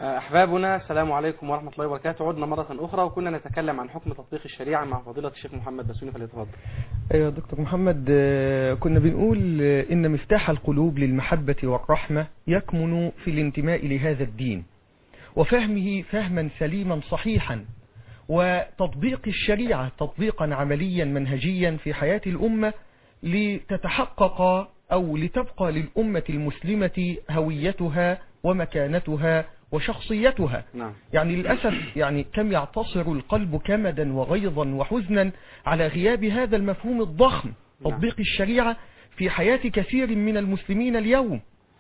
أحبابنا السلام عليكم ورحمة الله وبركاته عدنا مرة أخرى وكنا نتكلم عن حكم تطبيق الشريعة مع فضيلة الشيخ محمد بسوني فليتفضل ايوه دكتور محمد آه، كنا بنقول آه، ان مفتاح القلوب للمحبة والرحمة يكمن في الانتماء لهذا الدين وفهمه فهما سليما صحيحا وتطبيق الشريعة تطبيقا عمليا منهجيا في حياة الأمة لتتحقق أو لتبقى للأمة المسلمة هويتها ومكانتها وشخصيتها نعم يعني للأسف يعني كم يعتصر القلب كمدا وغيظا وحزنا على غياب هذا المفهوم الضخم نعم. تطبيق الشريعة في حياة كثير من المسلمين اليوم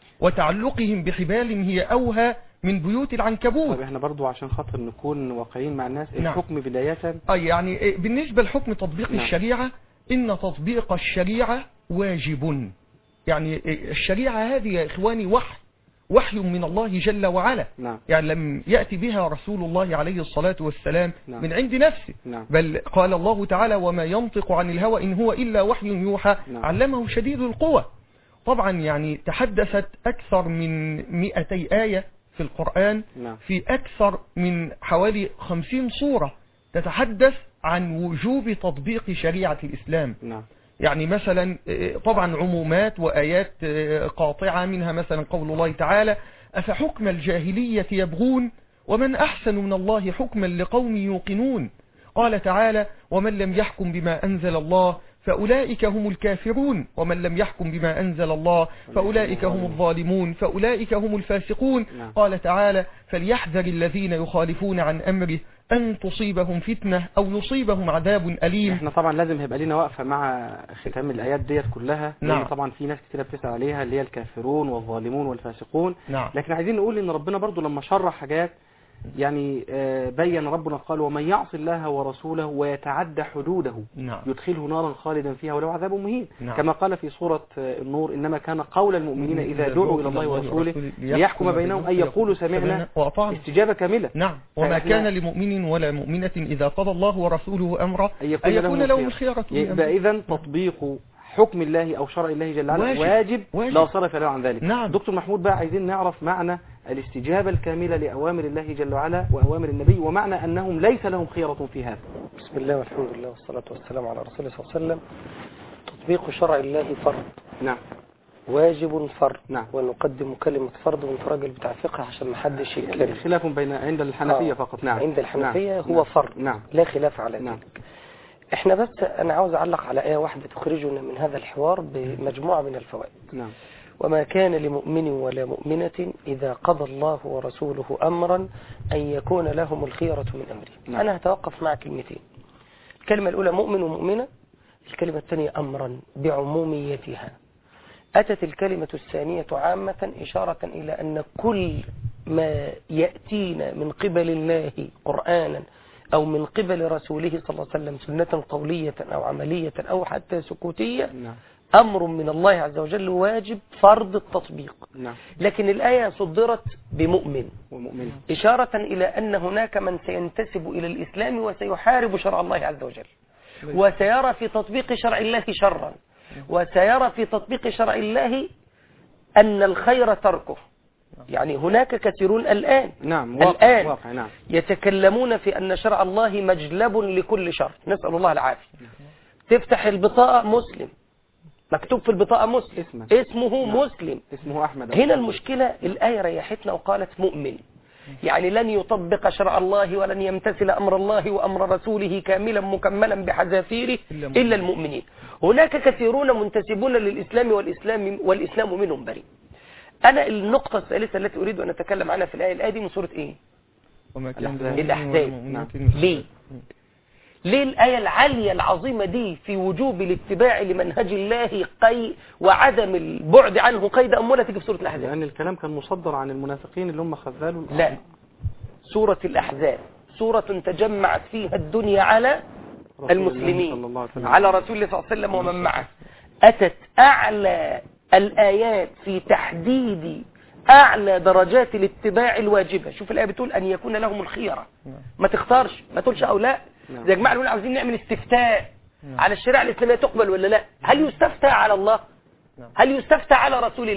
وتعلقهم بحبال هي أوهى من بيوت العنكبوت طيب احنا برضو عشان خاطر نكون واقعيين مع الناس نعم. الحكم بداية آه يعني إيه، بالنسبة لحكم تطبيق نعم. الشريعة إن تطبيق الشريعة واجب يعني إيه، الشريعة هذه يا إخواني وحي وحي من الله جل وعلا نعم يعني لم يأتي بها رسول الله عليه الصلاة والسلام نعم. من عند نفسه نعم بل قال الله تعالى وما ينطق عن الهوى إن هو إلا وحي يوحى نعم. علمه شديد القوى طبعا يعني تحدثت أكثر من 200 آية في القرآن نعم في أكثر من حوالي خمسين صورة تتحدث عن وجوب تطبيق شريعة الإسلام نعم يعني مثلا آه، طبعا عمومات وآيات آه، قاطعة منها مثلا قول الله تعالى أفحكم الجاهلية يبغون ومن أحسن من الله حكما لقوم يوقنون قال تعالى ومن لم يحكم بما أنزل الله فأولئك هم الكافرون ومن لم يحكم بما أنزل الله فأولئك هم الظالمون فأولئك هم الفاسقون نعم. قال تعالى فليحذر الذين يخالفون عن أمره أن تصيبهم فتنة أو يصيبهم عذاب أليم احنا طبعا لازم هيبقى لينا وقفة مع ختام الآيات ديت كلها لأن نعم. طبعا في ناس كتيرة بتسأل عليها اللي هي الكافرون والظالمون والفاسقون نعم لكن عايزين نقول ان ربنا برضو لما شرح حاجات يعني آه، بين ربنا قال ومن يعص الله ورسوله ويتعدى حدوده نعم يدخله نارا خالدا فيها ولو عذاب مهين نعم. كما قال في سورة آه، النور إنما كان قول المؤمنين إذا دعوا إلى الله ورسوله ليحكم بينهم أن يقولوا سمعنا وأطعنا استجابة كاملة نعم وما فإحنا- كان لمؤمن ولا مؤمنة إذا قضى الله ورسوله أمرا أن أن يكون, يكون لهم لهم الخيار. الخيرة من يبقى أمره. إذا تطبيق حكم الله أو شرع الله جل وعلا واجب. واجب, واجب. لا صرف له عن ذلك نعم. دكتور محمود بقى عايزين نعرف معنى الاستجابة الكاملة لأوامر الله جل وعلا وأوامر النبي ومعنى أنهم ليس لهم خيرة في هذا بسم الله والحمد لله والصلاة والسلام على رسول الله صلى الله عليه وسلم تطبيق شرع الله فرض نعم واجب فرض نعم. ونقدم كلمة فرض وانت راجل بتاع فقه عشان ما حدش يتكلم خلاف بين عند الحنفية آه. فقط نعم عند الحنفية نعم. هو نعم. فرض نعم لا خلاف على نعم. ذلك احنا بس انا عاوز اعلق على آية واحدة تخرجنا من هذا الحوار بمجموعة من الفوائد نعم وما كان لمؤمن ولا مؤمنة إذا قضى الله ورسوله أمرا أن يكون لهم الخيرة من أمره نعم. أنا هتوقف مع كلمتين الكلمة الأولى مؤمن ومؤمنة الكلمة الثانية أمرا بعموميتها أتت الكلمة الثانية عامة إشارة إلى أن كل ما يأتينا من قبل الله قرآنا أو من قبل رسوله صلى الله عليه وسلم سنة قولية أو عملية أو حتى سكوتية نعم أمر من الله عز وجل واجب فرض التطبيق نعم لكن الآية صدرت بمؤمن ومؤمن إشارة إلى أن هناك من سينتسب إلى الإسلام وسيحارب شرع الله عز وجل وسيرى في تطبيق شرع الله شرا وسيرى في تطبيق شرع الله أن الخير تركه يعني هناك كثيرون الآن نعم واقع الآن واقع نعم يتكلمون في أن شرع الله مجلب لكل شر نسأل الله العافية تفتح البطاقة مسلم مكتوب في البطاقة مسلم اسما. اسمه نعم. مسلم اسمه أحمد هنا المشكلة الآية ريحتنا وقالت مؤمن يعني لن يطبق شرع الله ولن يمتثل أمر الله وأمر رسوله كاملا مكملا بحذافيره إلا المؤمنين. إلا المؤمنين هناك كثيرون منتسبون للإسلام والإسلام والإسلام منهم بريء أنا النقطة الثالثة التي أريد أن أتكلم عنها في الآية الآية دي من سورة إيه وما كان الأحزاب. لمؤمن الأحزاب. ولا مؤمنة نعم. ليه ليه الآية العالية العظيمة دي في وجوب الاتباع لمنهج الله قي وعدم البعد عنه قيد أمولة تيجي في سورة الأحزاب لأن الكلام كان مصدر عن المنافقين اللي هم خذلوا الأرض. لا سورة الأحزاب سورة تجمعت فيها الدنيا على رسول الله المسلمين صلى الله عليه وسلم. على رسول الله صلى الله عليه وسلم ومن معه أتت أعلى الآيات في تحديد أعلى درجات الاتباع الواجبة شوف الآية بتقول أن يكون لهم الخيرة ما تختارش ما تقولش أو لا نعم. زي جماعة نقول عاوزين نعمل استفتاء على الشريعة الإسلامية تقبل ولا لا هل يستفتى على الله نعم. هل يستفتى على رسول الله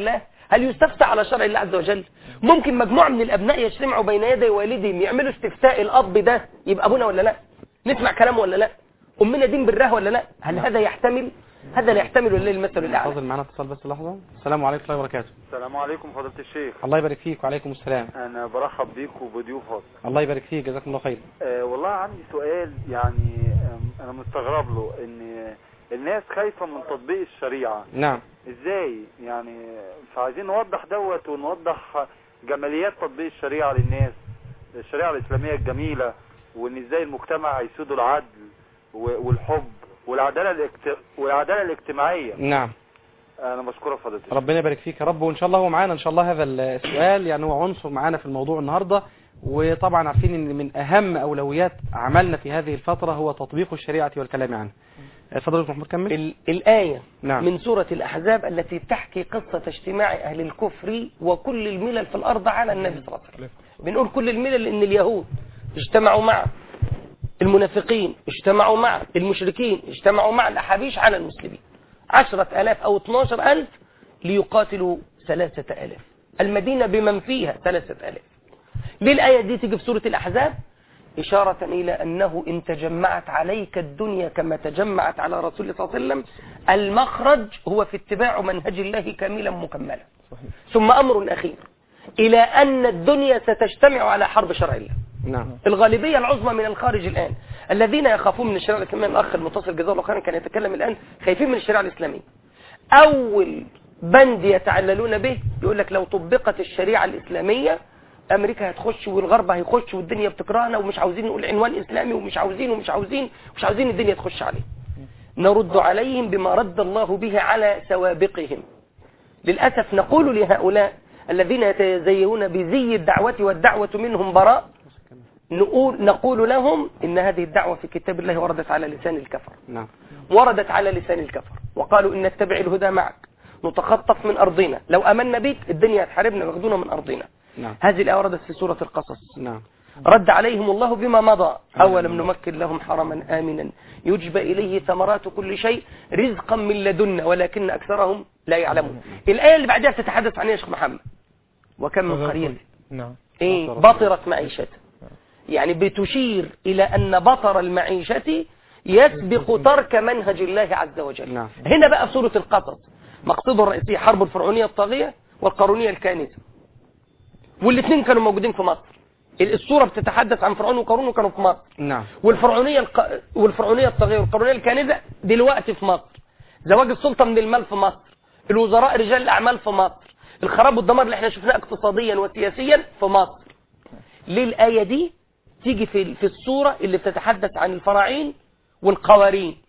هل يستفتى على شرع الله عز وجل ممكن مجموعة من الأبناء يجتمعوا بين يدي والدهم يعملوا استفتاء الأب ده يبقى أبونا ولا لا نسمع كلامه ولا لا أمنا دين برها ولا لا هل هذا يحتمل هذا لا يحتمل ولا المثل الأعلى فاضل معانا اتصال بس لحظة السلام عليكم ورحمة الله وبركاته السلام عليكم فضيلة الشيخ الله يبارك فيك وعليكم السلام انا برحب بيك وبضيوفك الله يبارك فيك جزاكم الله خير أه والله عندي سؤال يعني أم، انا مستغرب له ان الناس خايفة من تطبيق الشريعة نعم ازاي يعني فعايزين نوضح دوت ونوضح جماليات تطبيق الشريعة للناس الشريعة الاسلامية الجميلة وان ازاي المجتمع هيسود العدل و- والحب والعدالة الاجت... والعدالة الاجتماعية نعم انا مشكورة فضيلة الشيخ ربنا يبارك فيك يا رب وان شاء الله هو معانا ان شاء الله هذا السؤال يعني هو عنصر معانا في الموضوع النهارده وطبعا عارفين ان من اهم اولويات عملنا في هذه الفتره هو تطبيق الشريعه والكلام عنها اتفضل يا دكتور محمود كمل ال- الآية نعم. من سورة الأحزاب التي تحكي قصة اجتماع أهل الكفر وكل الملل في الأرض على النبي صلى الله عليه وسلم بنقول كل الملل لأن اليهود اجتمعوا مع المنافقين اجتمعوا مع المشركين اجتمعوا مع الأحابيش على المسلمين عشرة ألاف أو اتناشر ألف ليقاتلوا ثلاثة ألاف المدينة بمن فيها ثلاثة ألاف ليه الآية دي تيجي في سورة الأحزاب إشارة إلى أنه إن تجمعت عليك الدنيا كما تجمعت على رسول الله صلى الله عليه وسلم المخرج هو في اتباع منهج الله كاملا مكملا صحيح ثم أمر أخير إلى أن الدنيا ستجتمع على حرب شرع الله نعم الغالبية العظمى من الخارج الآن الذين يخافون من الشريعة الإسلامية الأخ المتصل جزاه الله خيرا كان يتكلم الآن خايفين من الشريعة الإسلامية أول بند يتعللون به يقول لك لو طبقت الشريعة الإسلامية أمريكا هتخش والغرب هيخش والدنيا بتكرهنا ومش عاوزين نقول عنوان إسلامي ومش عاوزين ومش عاوزين مش عاوزين الدنيا تخش عليه نرد عليهم بما رد الله به على سوابقهم للأسف نقول لهؤلاء الذين يتزينون بزي الدعوة والدعوة منهم براء نقول, نقول لهم إن هذه الدعوة في كتاب الله وردت على لسان الكفر نعم وردت على لسان الكفر وقالوا إن نتبع الهدى معك نتخطف من أرضنا لو أمنا بك الدنيا هتحاربنا وياخذونا من أرضنا نعم هذه الآية وردت في سورة القصص نعم رد عليهم الله بما مضى أولم نمكن لهم حرما آمنا يجبى إليه ثمرات كل شيء رزقا من لدنا ولكن أكثرهم لا يعلمون الآية اللي بعدها تتحدث عن إيه يا شيخ محمد وكم من قرية نعم إيه بطرت. بطرت معيشته يعني بتشير إلى أن بطر المعيشة يسبق ترك منهج الله عز وجل نعم. هنا بقى سورة القصص مقصوده الرئيسي حرب الفرعونية الطاغية والقارونية الكانسة والاثنين كانوا موجودين في مصر السورة بتتحدث عن فرعون وقارون وكانوا في مصر نعم والفرعونية الق... والفرعونية الطاغية والقارونية الكانزة دلوقتي في مصر زواج السلطة من المال في مصر الوزراء رجال الأعمال في مصر الخراب والدمار اللي احنا شفناه اقتصاديا وسياسيا في مصر ليه الآية دي تيجي في في السورة اللي بتتحدث عن الفراعين والقوارين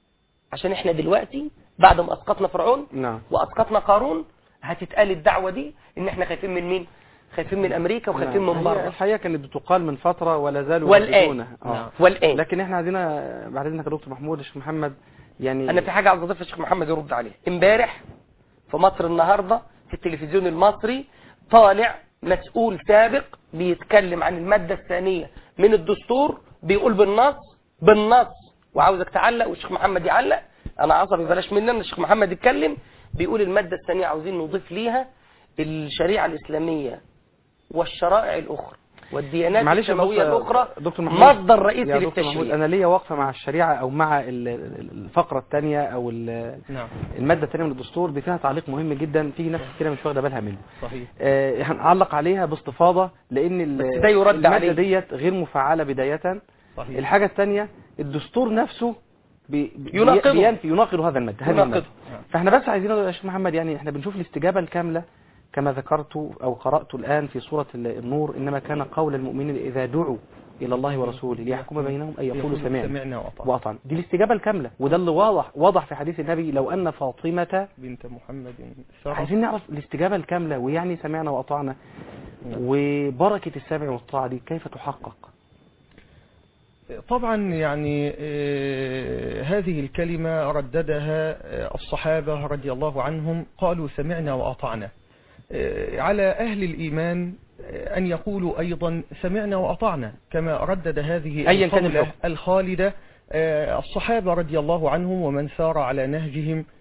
عشان احنا دلوقتي بعد ما اسقطنا فرعون نعم واسقطنا قارون هتتقال الدعوة دي ان احنا خايفين من مين خايفين من امريكا وخايفين نعم. من هي بره الحقيقه كانت بتقال من فتره ولا زالوا والآن. يرددونها. نعم. اه والآن لكن احنا عايزين بعد اذنك يا دكتور محمود الشيخ محمد يعني انا في حاجة عاوز اضيفها الشيخ محمد يرد عليها امبارح في مصر النهاردة في التلفزيون المصري طالع مسؤول سابق بيتكلم عن المادة الثانية من الدستور بيقول بالنص بالنص وعاوزك تعلق والشيخ محمد يعلق انا عصبي بلاش مننا الشيخ محمد يتكلم بيقول المادة الثانية عاوزين نضيف ليها الشريعة الإسلامية والشرائع الأخرى والديانات معلش يا السماوية دكتور- الأخرى دكتور محمود مصدر رئيسي يا دكتور محمود للتشريع انا ليا وقفه مع الشريعه او مع ال- ال- الفقره الثانيه او ال- نعم الماده الثانيه من الدستور دي فيها تعليق مهم جدا في ناس كتير مش واخده بالها منه صحيح آه، هنعلق عليها باستفاضه لان ال- بس ده يرد الماده عليه. ديت غير مفعله بدايه صحيح الحاجه الثانيه الدستور نفسه بي بي- يناقضه. بينفي يناقض هذا الماده هذه يناقضه. الماده فاحنا بس عايزين يا شيخ محمد يعني احنا بنشوف الاستجابه الكامله كما ذكرت او قرات الان في سوره ال- النور انما كان قول المؤمنين اذا دعوا الى الله ورسوله ليحكم بينهم ان يقولوا سمعنا سمعنا وأطعنا واطعنا دي الاستجابه الكامله وده اللي واضح واضح في حديث النبي لو ان فاطمه بنت محمد سرت عايزين نعرف الاستجابه الكامله ويعني سمعنا واطعنا وبركه السمع والطاعه دي كيف تحقق طبعا يعني آه، هذه الكلمة رددها آه، الصحابة رضي الله عنهم قالوا سمعنا وأطعنا آه، على أهل الإيمان آه، أن يقولوا أيضا سمعنا وأطعنا كما ردد هذه أيا كان القولة الحكم. الخالدة آه، الصحابة رضي الله عنهم ومن سار على نهجهم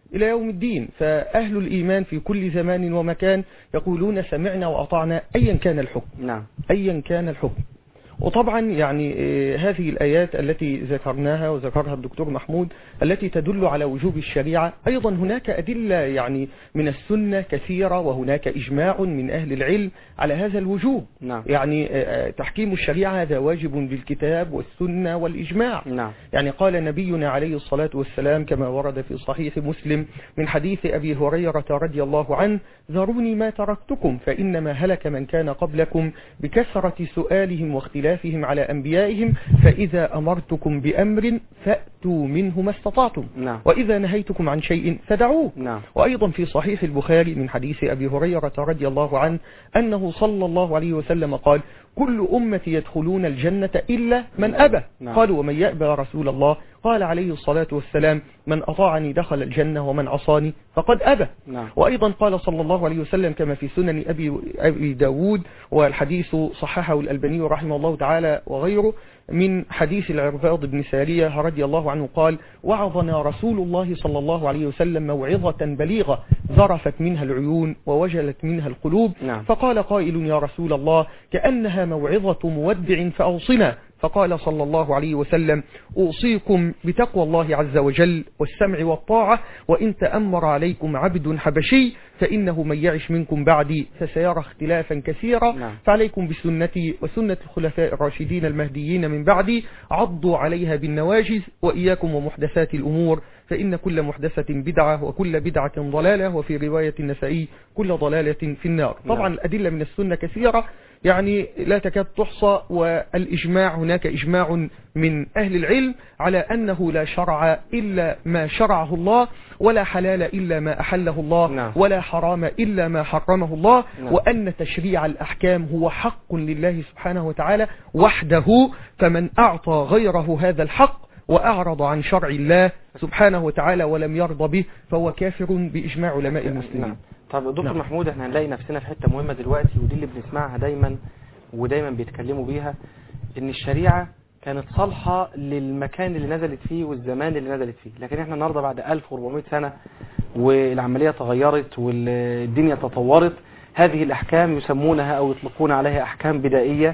إلى يوم الدين فأهل الإيمان في كل زمان ومكان يقولون سمعنا وأطعنا أيا كان الحكم نعم أيا كان الحكم وطبعا يعني آه، هذه الآيات التي ذكرناها وذكرها الدكتور محمود التي تدل على وجوب الشريعة أيضا هناك أدلة يعني من السنة كثيرة وهناك إجماع من أهل العلم على هذا الوجوب نعم يعني آه، آه، تحكيم الشريعة هذا واجب بالكتاب والسنة والإجماع نعم يعني قال نبينا عليه الصلاة والسلام كما ورد في صحيح مسلم من حديث أبي هريرة رضي الله عنه ذروني ما تركتكم فإنما هلك من كان قبلكم بكثرة سؤالهم واختلافهم على أنبيائهم فإذا أمرتكم بأمر فأتوا منه ما استطعتم نعم وإذا نهيتكم عن شيء فدعوه نعم وأيضا في صحيح البخاري من حديث أبي هريرة رضي الله عنه أنه صلى الله عليه وسلم قال كل أمتي يدخلون الجنة إلا من أبى نعم. قالوا ومن يأبى يا رسول الله قال عليه الصلاة والسلام من أطاعني دخل الجنة ومن عصاني فقد أبى نعم وأيضا قال صلى الله عليه وسلم كما في سنن أبي, أبي داود والحديث صححه الألباني رحمه الله تعالى وغيره من حديث العرباض بن سارية رضي الله عنه قال وعظنا رسول الله صلى الله عليه وسلم موعظة بليغة ذرفت منها العيون ووجلت منها القلوب نعم. فقال قائل يا رسول الله كأنها موعظة مودع فأوصنا فقال صلى الله عليه وسلم أوصيكم بتقوى الله عز وجل والسمع والطاعة وإن تأمر عليكم عبد حبشي فإنه من يعش منكم بعدي فسيرى اختلافا كثيرا نعم. فعليكم بسنتي وسنة الخلفاء الراشدين المهديين من بعدي عضوا عليها بالنواجذ وإياكم ومحدثات الأمور فإن كل محدثة بدعة وكل بدعة ضلالة وفي رواية النسائي كل ضلالة في النار طبعا الأدلة من السنة كثيرة يعني لا تكاد تحصى والإجماع هناك إجماع من أهل العلم على أنه لا شرع إلا ما شرعه الله ولا حلال إلا ما أحله الله نعم. ولا حرام إلا ما حرمه الله نعم. وأن تشريع الأحكام هو حق لله سبحانه وتعالى وحده فمن أعطى غيره هذا الحق وأعرض عن شرع الله سبحانه وتعالى ولم يرضى به فهو كافر بإجماع علماء المسلمين نعم طب دكتور نعم. محمود احنا هنلاقي نفسنا في حتة مهمة دلوقتي ودي اللي بنسمعها دايما ودايما بيتكلموا بيها ان الشريعة كانت صالحة للمكان اللي نزلت فيه والزمان اللي نزلت فيه لكن احنا النهاردة بعد 1400 سنة والعملية تغيرت والدنيا تطورت هذه الأحكام يسمونها أو يطلقون عليها أحكام بدائية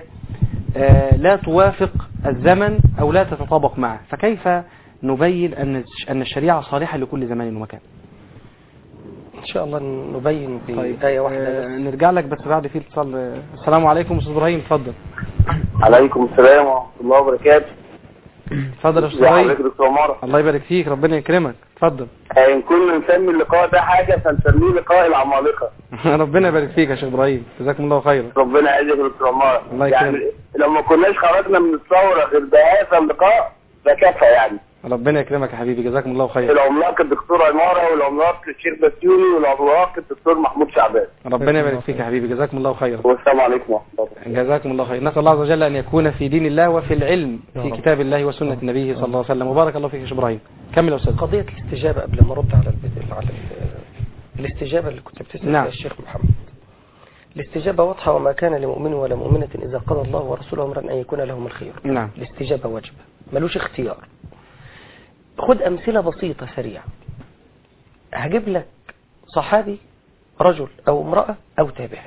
آه، لا توافق الزمن أو لا تتطابق معه فكيف نبين أن أن الشريعة صالحة لكل زمان ومكان إن شاء الله نبين بآية واحدة آه، بس. نرجع لك بس بعد في اتصال آه، السلام عليكم استاذ ابراهيم اتفضل عليكم السلام ورحمة الله وبركاته اتفضل يا ازي استاذ حضرتك ابراهيم دكتور عمارة الله يبارك فيك ربنا يكرمك اتفضل آه، إن كنا نسمي اللقاء ده حاجة فنسميه لقاء العمالقة ربنا يبارك فيك يا شيخ ابراهيم جزاكم الله خيرا ربنا يعزك يا دكتور عمارة الله يعني يكرمك. لو ما كناش خرجنا من الثورة غير بهذا اللقاء فكفى يعني ربنا يكرمك يا حبيبي جزاكم الله خيرا العملاق الدكتور عمارة والعملاق الشيخ بسيوني والعملاق الدكتور محمود شعبان ربنا يبارك فيك يا حبيبي جزاكم الله خيرا والسلام عليكم ورحمة الله وبركاته جزاكم الله خير نسأل الله عز وجل أن يكون في دين الله وفي العلم يا في رب. كتاب الله وسنة نبيه صلى الله عليه وسلم وبارك الله فيك يا شيخ إبراهيم كمل يا أستاذ قضية الاستجابة قبل ما أرد على البدء على ال- الاستجابة اللي كنت بتسأل نعم. فيها الشيخ محمد الاستجابة واضحة وما كان لمؤمن ولا مؤمنة إذا قضى الله ورسوله أمرا أن يكون لهم الخير نعم الاستجابة واجبة ملوش اختيار خد أمثلة بسيطة سريعة هجيب لك صحابي رجل أو امرأة أو تابعي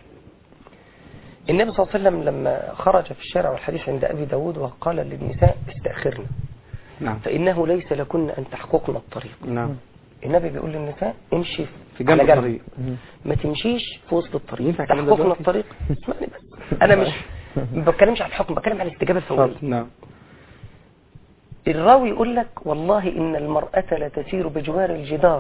النبي صلى الله عليه وسلم لما خرج في الشارع والحديث عند أبي داود وقال للنساء استأخرن نعم فإنه ليس لكن أن تحققن الطريق نعم النبي بيقول للنساء امشي في جنب على الطريق ما تمشيش في وسط الطريق ينفع الكلام ده تحققنا دلوقتي؟ الطريق اسمعني بس انا مش ما بتكلمش عن الحكم بتكلم عن الاستجابه الفوريه اتفضل. نعم الراوي يقول لك والله ان المراه لتسير بجوار الجدار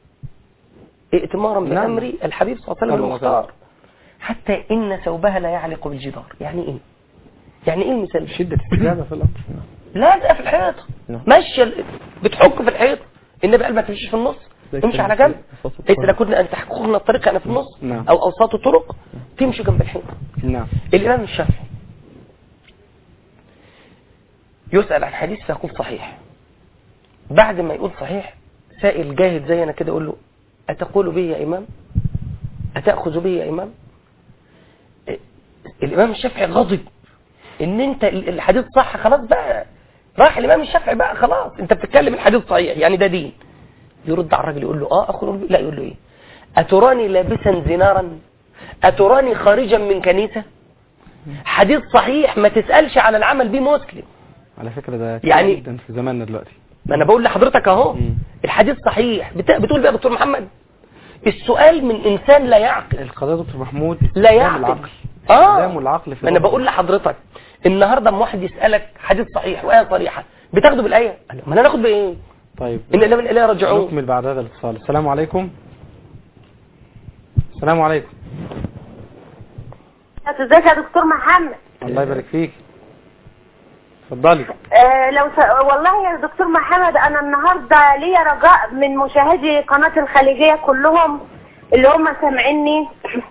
ائتمارا نعم. بامر الحبيب صلى الله عليه وسلم صلى الله عليه المختار حتى ان ثوبها لا يعلق بالجدار يعني ايه يعني ايه المثال ده؟ شدة استجابة في الأمر لا ده في الحيط نعم. ماشيه ال- بتحك في الحيط النبي قال ما تمشيش في النص ليس امشي على جنب وسط ليس الطريق. لكن ان تحققنا الطريق يعني في النص نعم. او اوساط الطرق تمشي جنب الحيط نعم الامام الشافعي يسأل عن حديث فيقول صحيح بعد ما يقول صحيح سائل جاهد زي انا كده يقول له أتقول به يا إمام أتأخذ به يا إمام إيه، الإمام الشافعي غضب إن أنت ال- الحديث صح خلاص بقى راح الإمام الشافعي بقى خلاص أنت بتتكلم الحديث صحيح يعني ده دين يرد على الراجل يقول له اه اخو لا يقول له ايه اتراني لابسا زنارا اتراني خارجا من كنيسه حديث صحيح ما تسالش على العمل به مسلم على فكرة ده كتير يعني- جدا في زماننا دلوقتي ما انا بقول لحضرتك اهو مم. الحديث صحيح بت- بتقول بقى يا دكتور محمد السؤال من انسان لا يعقل القضية يا دكتور محمود لا استخدام يعقل العقل اه استخدام العقل في ما انا الوضع. بقول لحضرتك النهارده اما واحد يسالك حديث صحيح وايه صريحه بتاخده بالايه قال له، ما انا ناخد بايه طيب ان الى من اليه راجعون نكمل بعد هذا الاتصال السلام عليكم السلام عليكم ازيك يا دكتور محمد الله يبارك فيك اتفضلي آه لو س... والله يا دكتور محمد انا النهارده ليا رجاء من مشاهدي قناه الخليجيه كلهم اللي هم سامعيني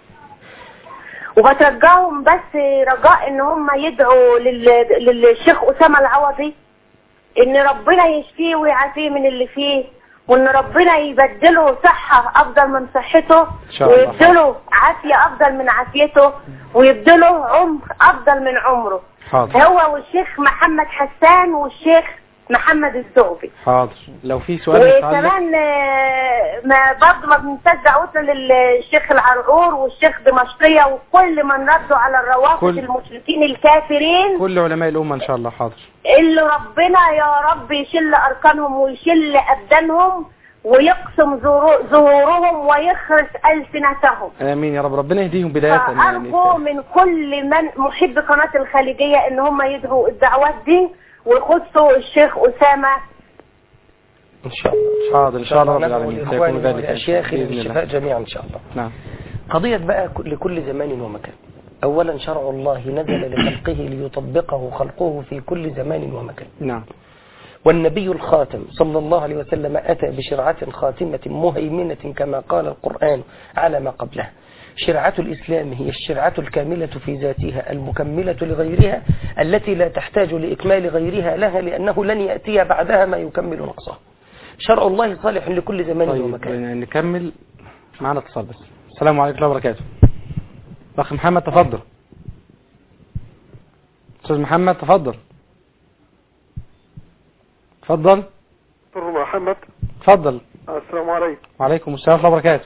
وبترجاهم بس رجاء ان هم يدعوا لل... للشيخ اسامه العوضي ان ربنا يشفيه ويعافيه من اللي فيه وان ربنا يبدله صحه افضل من صحته شاء الله. ويبدله عافيه افضل من عافيته ويبدله عمر افضل من عمره حاضر هو والشيخ محمد حسان والشيخ محمد الزغبي حاضر لو في سؤال متعلق وكمان آه، ما برضه ما بننساش دعوتنا للشيخ العرعور والشيخ دمشقية وكل من ردوا على الروافض كل- المشركين الكافرين كل علماء الأمة إن شاء الله حاضر اللي ربنا يا رب يشل أركانهم ويشل أبدانهم ويقسم ظهور- ظهورهم ويخرس ألسنتهم آمين يا رب ربنا يهديهم بداية فأرجو يعني من كل من محب قناة الخليجية ان هم يدعوا الدعوات دي ويخصوا الشيخ أسامة ان شاء الله حاضر إن شاء الله رب ندعو العالمين لإخواننا سيكون ذلك ولأشياخنا بإذن الله بالشفاء جميعا ان شاء الله نعم قضية بقى ك- لكل زمان ومكان أولا شرع الله نزل لخلقه ليطبقه خلقه في كل زمان ومكان نعم والنبي الخاتم صلى الله عليه وسلم أتى بشرعة خاتمة مهيمنة كما قال القرآن على ما قبلها شرعة الإسلام هي الشرعة الكاملة في ذاتها المكملة لغيرها التي لا تحتاج لإكمال غيرها لها لأنه لن يأتي بعدها ما يكمل نقصها شرع الله صالح لكل زمان طيب ومكان نكمل معنا اتصال بس السلام عليكم ورحمة الله وبركاته أخ محمد تفضل أستاذ محمد تفضل تفضل دكتور محمد تفضل السلام عليكم وعليكم السلام ورحمة الله وبركاته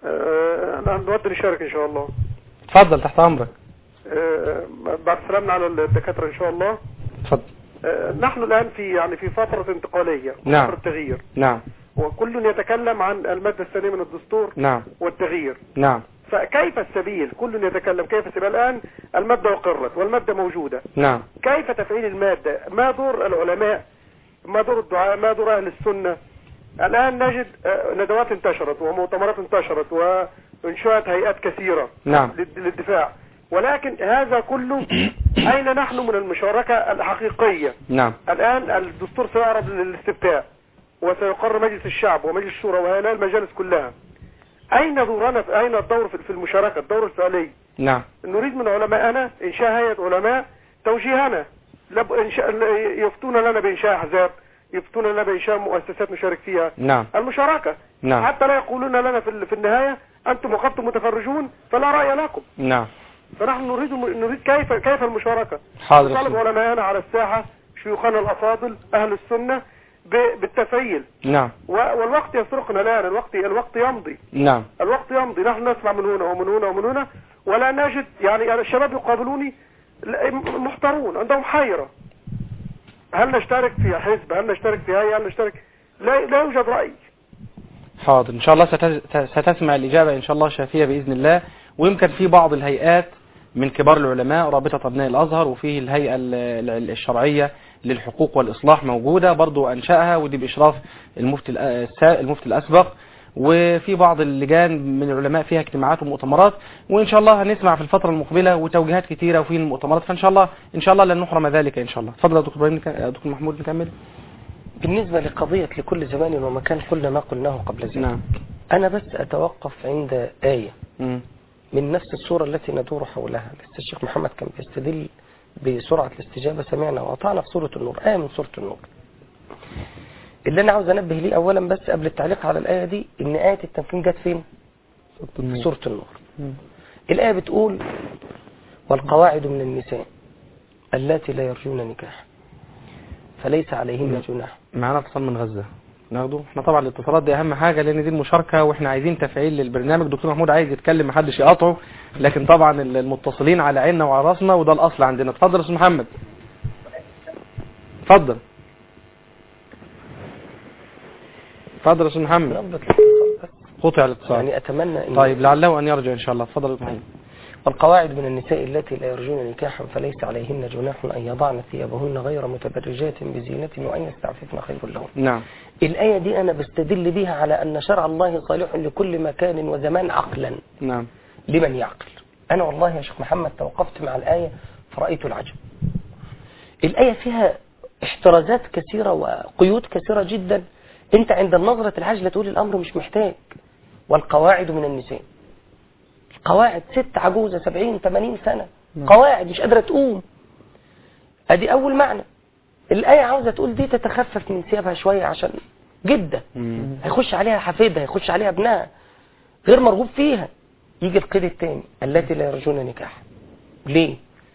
آه، انا نود نشارك ان شاء الله تفضل تحت أمرك آه، بعد سلامنا على الدكاتره ان شاء الله تفضل آه، نحن الان في يعني في فتره انتقاليه نعم. فتره تغيير نعم وكل يتكلم عن الماده الثانيه من الدستور نعم والتغيير نعم فكيف السبيل كل يتكلم كيف السبيل الان الماده اقرت والماده موجوده نعم كيف تفعيل الماده ما دور العلماء ما دور الدعاء ما دور اهل السنه الان نجد آه، ندوات انتشرت ومؤتمرات انتشرت وانشات هيئات كثيره نعم للد- للدفاع ولكن هذا كله أين نحن من المشاركة الحقيقية نعم الآن الدستور سيعرض للاستفتاء وسيقر مجلس الشعب ومجلس الشورى وهؤلاء المجالس كلها أين دورنا في أين الدور في في المشاركة الدور الفعلي نعم نريد من علمائنا إنشاء هيئة علماء توجيهنا لب- إنشاء يفتون لنا بإنشاء أحزاب يفتون لنا بإنشاء مؤسسات نشارك فيها نعم المشاركة نعم حتى لا يقولون لنا في ال- في النهاية أنتم وقفتم متفرجون فلا رأي لكم نعم فنحن نريد نريد كيف كيف المشاركة حاضر نطالب علماءنا على الساحة شيوخنا الأفاضل أهل السنة ب- بالتفعيل نعم و- والوقت يسرقنا الآن الوقت الوقت يمضي نعم الوقت يمضي نحن نسمع من هنا ومن هنا ومن هنا ولا نجد يعني الشباب يقابلوني لا- محتارون عندهم حيرة هل نشترك في حزب هل نشترك في هيئة هل نشترك لا, لا يوجد رأي حاضر ان شاء الله ستز- ستسمع الاجابه ان شاء الله شافيه باذن الله ويمكن في بعض الهيئات من كبار العلماء رابطه ابناء الازهر وفيه الهيئه ال- ال- الشرعيه للحقوق والاصلاح موجوده برضو انشاها ودي باشراف المفتي الأ- السا- المفتي الاسبق وفي بعض اللجان من العلماء فيها اجتماعات ومؤتمرات وان شاء الله هنسمع في الفتره المقبله وتوجيهات كثيره وفي المؤتمرات فان شاء الله ان شاء الله لن نحرم ذلك ان شاء الله اتفضل يا دكتور ابراهيم نك- دكتور محمود نكمل بالنسبة لقضية لكل زمان ومكان قلنا ما قلناه قبل ذلك نعم أنا بس أتوقف عند آية مم. من نفس الصورة التي ندور حولها لسه الشيخ محمد كان بيستدل بسرعة الاستجابة سمعنا وأطعنا في سورة النور آية من سورة النور اللي أنا عاوز أنبه ليه أولا بس قبل التعليق على الآية دي إن آية التمكين جت فين؟ في سورة النور مم. الآية بتقول والقواعد من النساء اللاتي لا يرجون نكاح فليس عليهن جناح معانا اتصال من غزه ناخده احنا طبعا الاتصالات دي اهم حاجه لان دي المشاركه واحنا عايزين تفعيل للبرنامج دكتور محمود عايز يتكلم محدش يقاطعه لكن طبعا ال- المتصلين على عيننا وعلى راسنا وده الاصل عندنا اتفضل يا استاذ محمد اتفضل اتفضل يا استاذ محمد نضبط الاتصال بس قطع الاتصال يعني اتمنى ان طيب لعله ان يرجع ان شاء الله اتفضل يا استاذ محمد والقواعد من النساء التي لا يرجون نكاحا فليس عليهن جناح أن يضعن ثيابهن غير متبرجات بزينة وأن يستعففن خير لهن نعم الآية دي أنا بستدل بها على أن شرع الله صالح لكل مكان وزمان عقلا نعم لمن يعقل أنا والله يا شيخ محمد توقفت مع الآية فرأيت العجب الآية فيها احترازات كثيرة وقيود كثيرة جدا أنت عند النظرة العاجلة تقول الأمر مش محتاج والقواعد من النساء قواعد ست عجوزة سبعين ثمانين سنة قواعد مش قادرة تقوم ادي اول معنى الآية عاوزة تقول دي تتخفف من ثيابها شوية عشان جدة مم. هيخش عليها حفيدها هيخش عليها ابنها غير مرغوب فيها يجي القيد الثاني التي لا يرجون نكاح ليه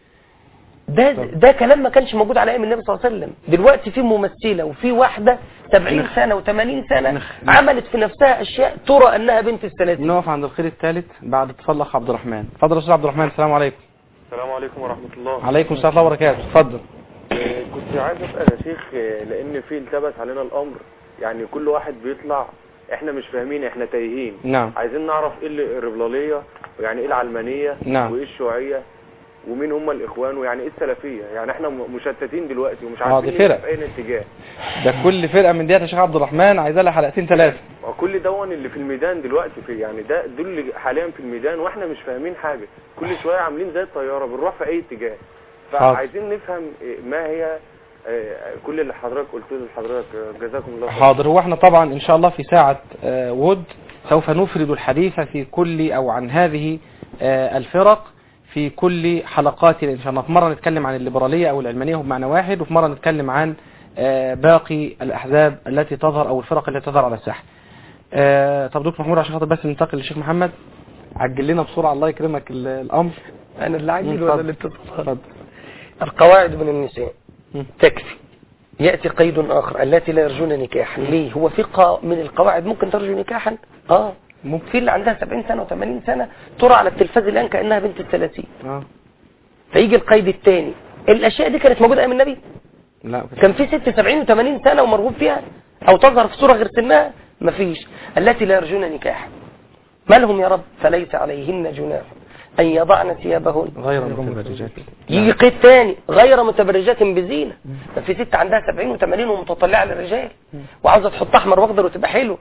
ده ده كلام ما كانش موجود على ايام النبي صلى الله عليه وسلم دلوقتي في ممثله وفي واحده 70 سنه و80 سنه نخ- عملت في نفسها اشياء ترى انها بنت الثلاثين نقف عند الخير الثالث بعد اتصال اخ عبد الرحمن اتفضل يا استاذ عبد الرحمن السلام عليكم السلام عليكم ورحمة الله عليكم السلام ورحمه الله وبركاته اتفضل آه، كنت عايز اسأل يا شيخ آه، لان في التبس علينا الامر يعني كل واحد بيطلع احنا مش فاهمين احنا تايهين نعم عايزين نعرف ايه الربلالية ويعني ايه العلمانية نعم. وايه الشيوعية ومين هم الاخوان ويعني ايه السلفية يعني احنا م- مشتتين دلوقتي ومش اه، دي عارفين فرق. في اي اتجاه ده كل فرقه من ديت يا شيخ عبد الرحمن عايزه لها حلقتين ثلاثه وكل دون اللي في الميدان دلوقتي في يعني ده دول اللي حاليا في الميدان واحنا مش فاهمين حاجة كل شوية عاملين زي الطيارة بنروح في اي اتجاه حاضر. فعايزين نفهم إيه ما هي آه، كل اللي حضرتك قلته لحضرتك آه، جزاكم الله خير حاضر هو احنا طبعا ان شاء الله في ساعة آه، ود سوف نفرد الحديث في كل او عن هذه آه، الفرق في كل حلقاتنا ان شاء الله في مرة نتكلم عن الليبرالية او العلمانية بمعنى واحد وفي مرة نتكلم عن آه، باقي الاحزاب التي تظهر او الفرق التي تظهر على الساحة آه، طب دكتور محمود عشان خاطر بس ننتقل للشيخ محمد عجل لنا بسرعة الله يكرمك ال- الامر انا اللي عاجل اتفضل. ولا اللي اتصل اتفضل القواعد من النساء مم. تكفي يأتي قيد آخر التي لا يرجون نكاحا ليه هو في قا... من القواعد ممكن ترجو نكاحا اه ممكن في اللي عندها 70 سنة و80 سنة ترى على التلفاز الآن كأنها بنت الثلاثين اه فيجي القيد الثاني الأشياء دي كانت موجودة أيام النبي لا كان في ست 70 و80 سنة ومرغوب فيها أو تظهر في صورة غير سنها مفيش التي لا يرجون نكاحا ما لهم يا رب فليس عليهن جناح أن يضعن ثيابهن غير متبرجات يجي قيد تاني غير متبرجات بزينة ده في ست عندها 70 و80 ومتطلعة للرجال وعاوزة تحط أحمر وأخضر وتبقى حلو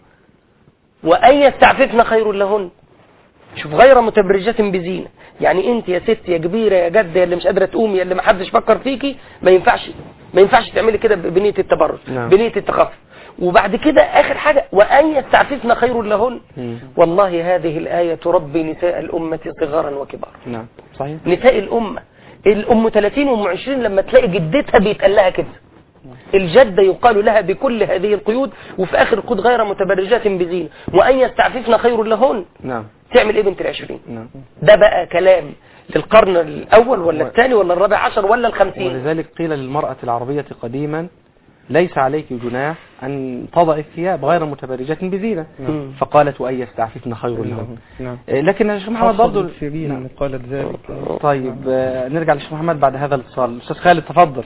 وأن يستعففن خير لهن شوف غير متبرجات بزينة يعني انت يا ست يا كبيرة يا جدة يا اللي مش قادرة تقومي يا اللي ما حدش فكر فيكي ما ينفعش ما ينفعش تعملي كده بنية التبرج نعم. بنية التخفف وبعد كده آخر حاجة وأن يستعففن خير لهن مم. والله هذه الآية تربي نساء الأمة صغارا وكبارا نعم صحيح نساء الأمة الأم 30 وأم 20 لما تلاقي جدتها بيتقال لها كده الجدة يقال لها بكل هذه القيود وفي آخر القيود غير متبرجات بزينة وأن يستعففن خير لهن نعم تعمل إيه بنت العشرين نعم ده بقى كلام للقرن الأول ولا الثاني ولا الرابع عشر ولا الخمسين ولذلك قيل للمرأة العربية قديما ليس عليك جناح أن تضع الثياب غير متبرجات بزينة مم. فقالت وأن يستعففن خير لهم نعم آه، لكن يا شيخ محمد حفصة برضو بن سيرين قالت ذلك طيب آه، نرجع للشيخ محمد بعد هذا الاتصال أستاذ خالد تفضل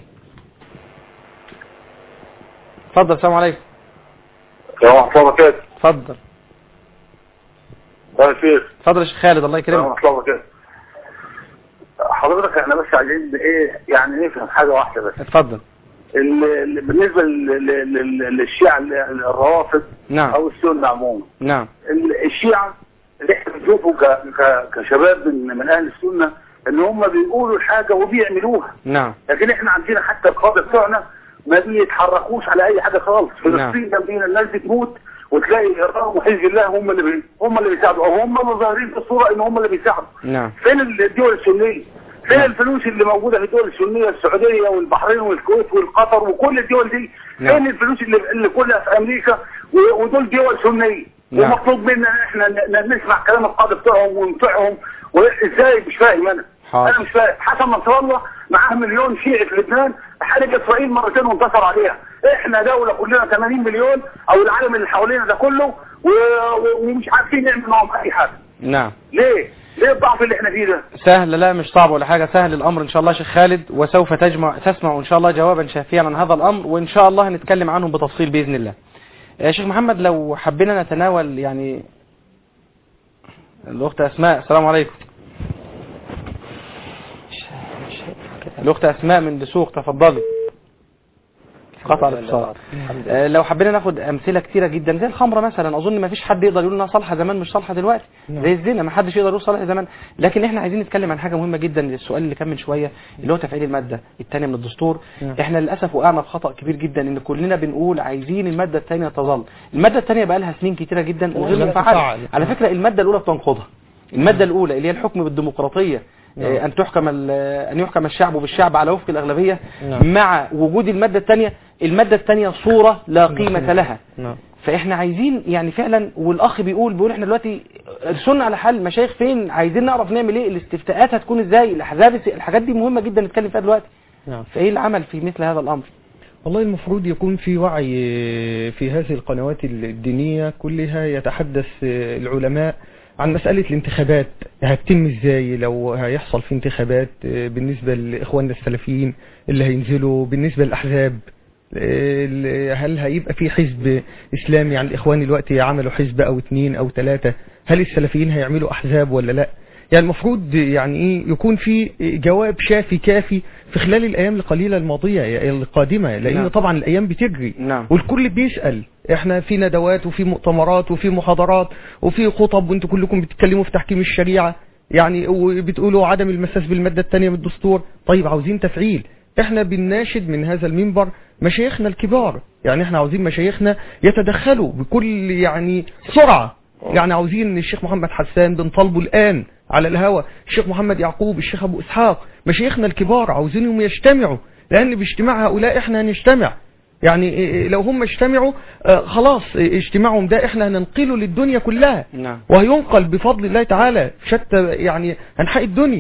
تفضل السلام عليكم السلام ورحمة الله وبركاته تفضل يا شيخ تفضل يا شيخ خالد الله السلام يكرمك ورحمة الله وبركاته حضرتك احنا بس عايزين ايه يعني نفهم حاجة واحدة بس اتفضل ال- ال- بالنسبة لل- لل- لل- للشيعة ال- الروافض نعم او السنة عموما نعم ال- الشيعة اللي احنا بنشوفه ك- ك- كشباب من من اهل السنة ان هم بيقولوا الحاجة وبيعملوها نعم لكن احنا عندنا حتى القادة بتوعنا ما بيتحركوش على اي حاجة خالص نعم. فلسطين جنبينا الناس بتموت وتلاقي ايران وحزب الله هم اللي بي... هم اللي بيساعدوا او هم اللي ظاهرين في الصورة ان هم اللي بيساعدوا نعم فين الدول السنية فين الفلوس اللي موجودة في الدول السنية السعودية والبحرين والكويت والقطر وكل الدول دي نعم. فين الفلوس اللي, اللي كلها في امريكا و- ودول دول سنية نعم. ومطلوب منا ان احنا ن- ن- نسمع كلام القادة بتوعهم ونطيعهم وازاي مش فاهم انا حاضر. انا مش فاهم حسن نصر الله معاه مليون شيعي في لبنان حارب اسرائيل مرتين وانتصر عليها احنا دوله كلنا 80 مليون او العالم اللي حوالينا ده كله و- و- ومش عارفين نعمل معاهم اي حاجه نعم ليه؟ ليه الضعف اللي احنا فيه ده؟ سهل لا مش صعب ولا حاجة سهل الأمر إن شاء الله شيخ خالد وسوف تجمع تسمع إن شاء الله جوابا شافيا عن هذا الأمر وإن شاء الله هنتكلم عنه بتفصيل بإذن الله يا شيخ محمد لو حبينا نتناول يعني الأخت أسماء السلام عليكم الأخت أسماء من دسوق تفضلي قطع الاتصال آه، لو حبينا ناخد امثله كتيره جدا زي الخمره مثلا اظن ما فيش حد يقدر يقول انها صالحه زمان مش صالحه دلوقتي زي الزنا ما حدش يقدر يقول صالحه زمان لكن احنا عايزين نتكلم عن حاجه مهمه جدا السؤال اللي كان من شويه اللي هو تفعيل الماده الثانيه من الدستور احنا للاسف وقعنا في خطا كبير جدا ان كلنا بنقول عايزين الماده الثانيه تظل الماده الثانيه بقى لها سنين كتيره جدا وغير لا مفعله تفعل. على فكره الماده الاولى بتنقضها الماده الاولى اللي هي الحكم بالديمقراطيه آه، ان تحكم ال- ان يحكم الشعب بالشعب على وفق الاغلبيه نعم. مع وجود الماده الثانيه الماده الثانيه صوره لا قيمه لها نعم فاحنا عايزين يعني فعلا والاخ بيقول بيقول احنا دلوقتي ارسلنا على حل مشايخ فين عايزين نعرف نعمل ايه الاستفتاءات هتكون ازاي الاحزاب الحاجات دي مهمه جدا نتكلم فيها دلوقتي نعم فايه العمل في مثل هذا الامر والله المفروض يكون في وعي في هذه القنوات الدينية كلها يتحدث العلماء عن مسألة الانتخابات هتتم ازاي لو هيحصل في انتخابات بالنسبة لإخواننا السلفيين اللي هينزلوا بالنسبة للأحزاب هل هيبقى في حزب إسلامي يعني الإخوان دلوقتي عملوا حزب أو اتنين أو ثلاثة هل السلفيين هيعملوا أحزاب ولا لا يعني المفروض يعني ايه يكون في جواب شافي كافي في خلال الايام القليله الماضيه القادمه لان نعم. طبعا الايام بتجري نعم. والكل بيسال احنا في ندوات وفي مؤتمرات وفي محاضرات وفي خطب وانتوا كلكم بتتكلموا في تحكيم الشريعه يعني وبتقولوا عدم المساس بالماده الثانيه من الدستور طيب عاوزين تفعيل احنا بنناشد من هذا المنبر مشايخنا الكبار يعني احنا عاوزين مشايخنا يتدخلوا بكل يعني سرعه يعني عاوزين الشيخ محمد حسان بنطالبه الآن على الهوى الشيخ محمد يعقوب الشيخ أبو إسحاق مشايخنا الكبار عاوزينهم يجتمعوا لأن باجتماع هؤلاء إحنا هنجتمع يعني إيه لو هم اجتمعوا آه، خلاص إيه اجتماعهم ده احنا هننقله للدنيا كلها نعم وهينقل بفضل الله تعالى في شتى يعني انحاء الدنيا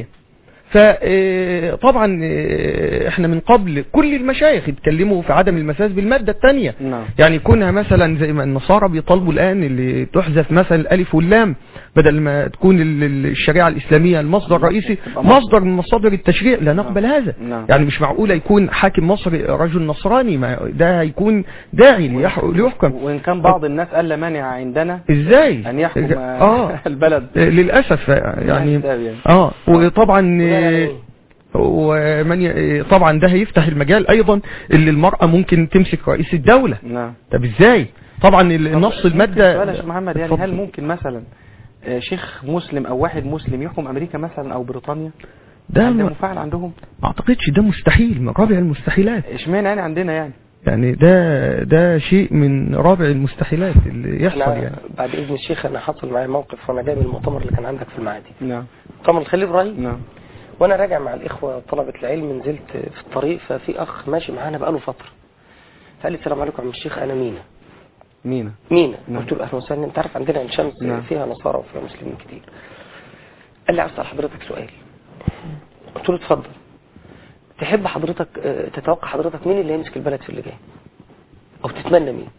فطبعا احنا من قبل كل المشايخ اتكلموا في عدم المساس بالمادة الثانية نعم. يعني كونها مثلا زي ما النصارى بيطالبوا الآن اللي تحذف مثلا الألف واللام بدل ما تكون ال- ال- الشريعة الإسلامية المصدر الرئيسي مصدر من مصادر التشريع لا نقبل هذا نعم. يعني مش معقولة يكون حاكم مصري رجل نصراني ما ده هيكون داعي ليح- ليحكم وان كان بعض الناس قال لا مانع عندنا ازاي ان يحكم اه البلد للأسف يعني حساب يعني. اه وطبعا آه، ومن ي... طبعا ده هيفتح المجال ايضا اللي المرأة ممكن تمسك رئيس الدولة نعم طب ازاي طبعا ال- نص المادة سؤال يا شيخ محمد يعني اتفضل. هل ممكن مثلا آه، شيخ مسلم او واحد مسلم يحكم امريكا مثلا او بريطانيا ده هل ده ما مفعل عندهم ما اعتقدش ده مستحيل من رابع المستحيلات اشمعنى يعني عندنا يعني يعني ده ده شيء من رابع المستحيلات اللي يحصل أنا يعني بعد اذن الشيخ انا حصل معايا موقف وانا جاي من المؤتمر اللي كان عندك في المعادي نعم مؤتمر الخليل ابراهيم نعم وانا راجع مع الاخوه طلبه العلم نزلت في الطريق ففي اخ ماشي معانا بقاله فتره فقال لي السلام عليكم يا عم الشيخ انا مينا مينا مينا نعم. قلت له اهلا وسهلا انت عارف عندنا عين شمس نعم. فيها نصارى وفيها مسلمين كتير قال لي عاوز اسال حضرتك سؤال قلت له اتفضل تحب حضرتك آه، تتوقع حضرتك مين اللي هيمسك البلد في اللي جاي او تتمنى مين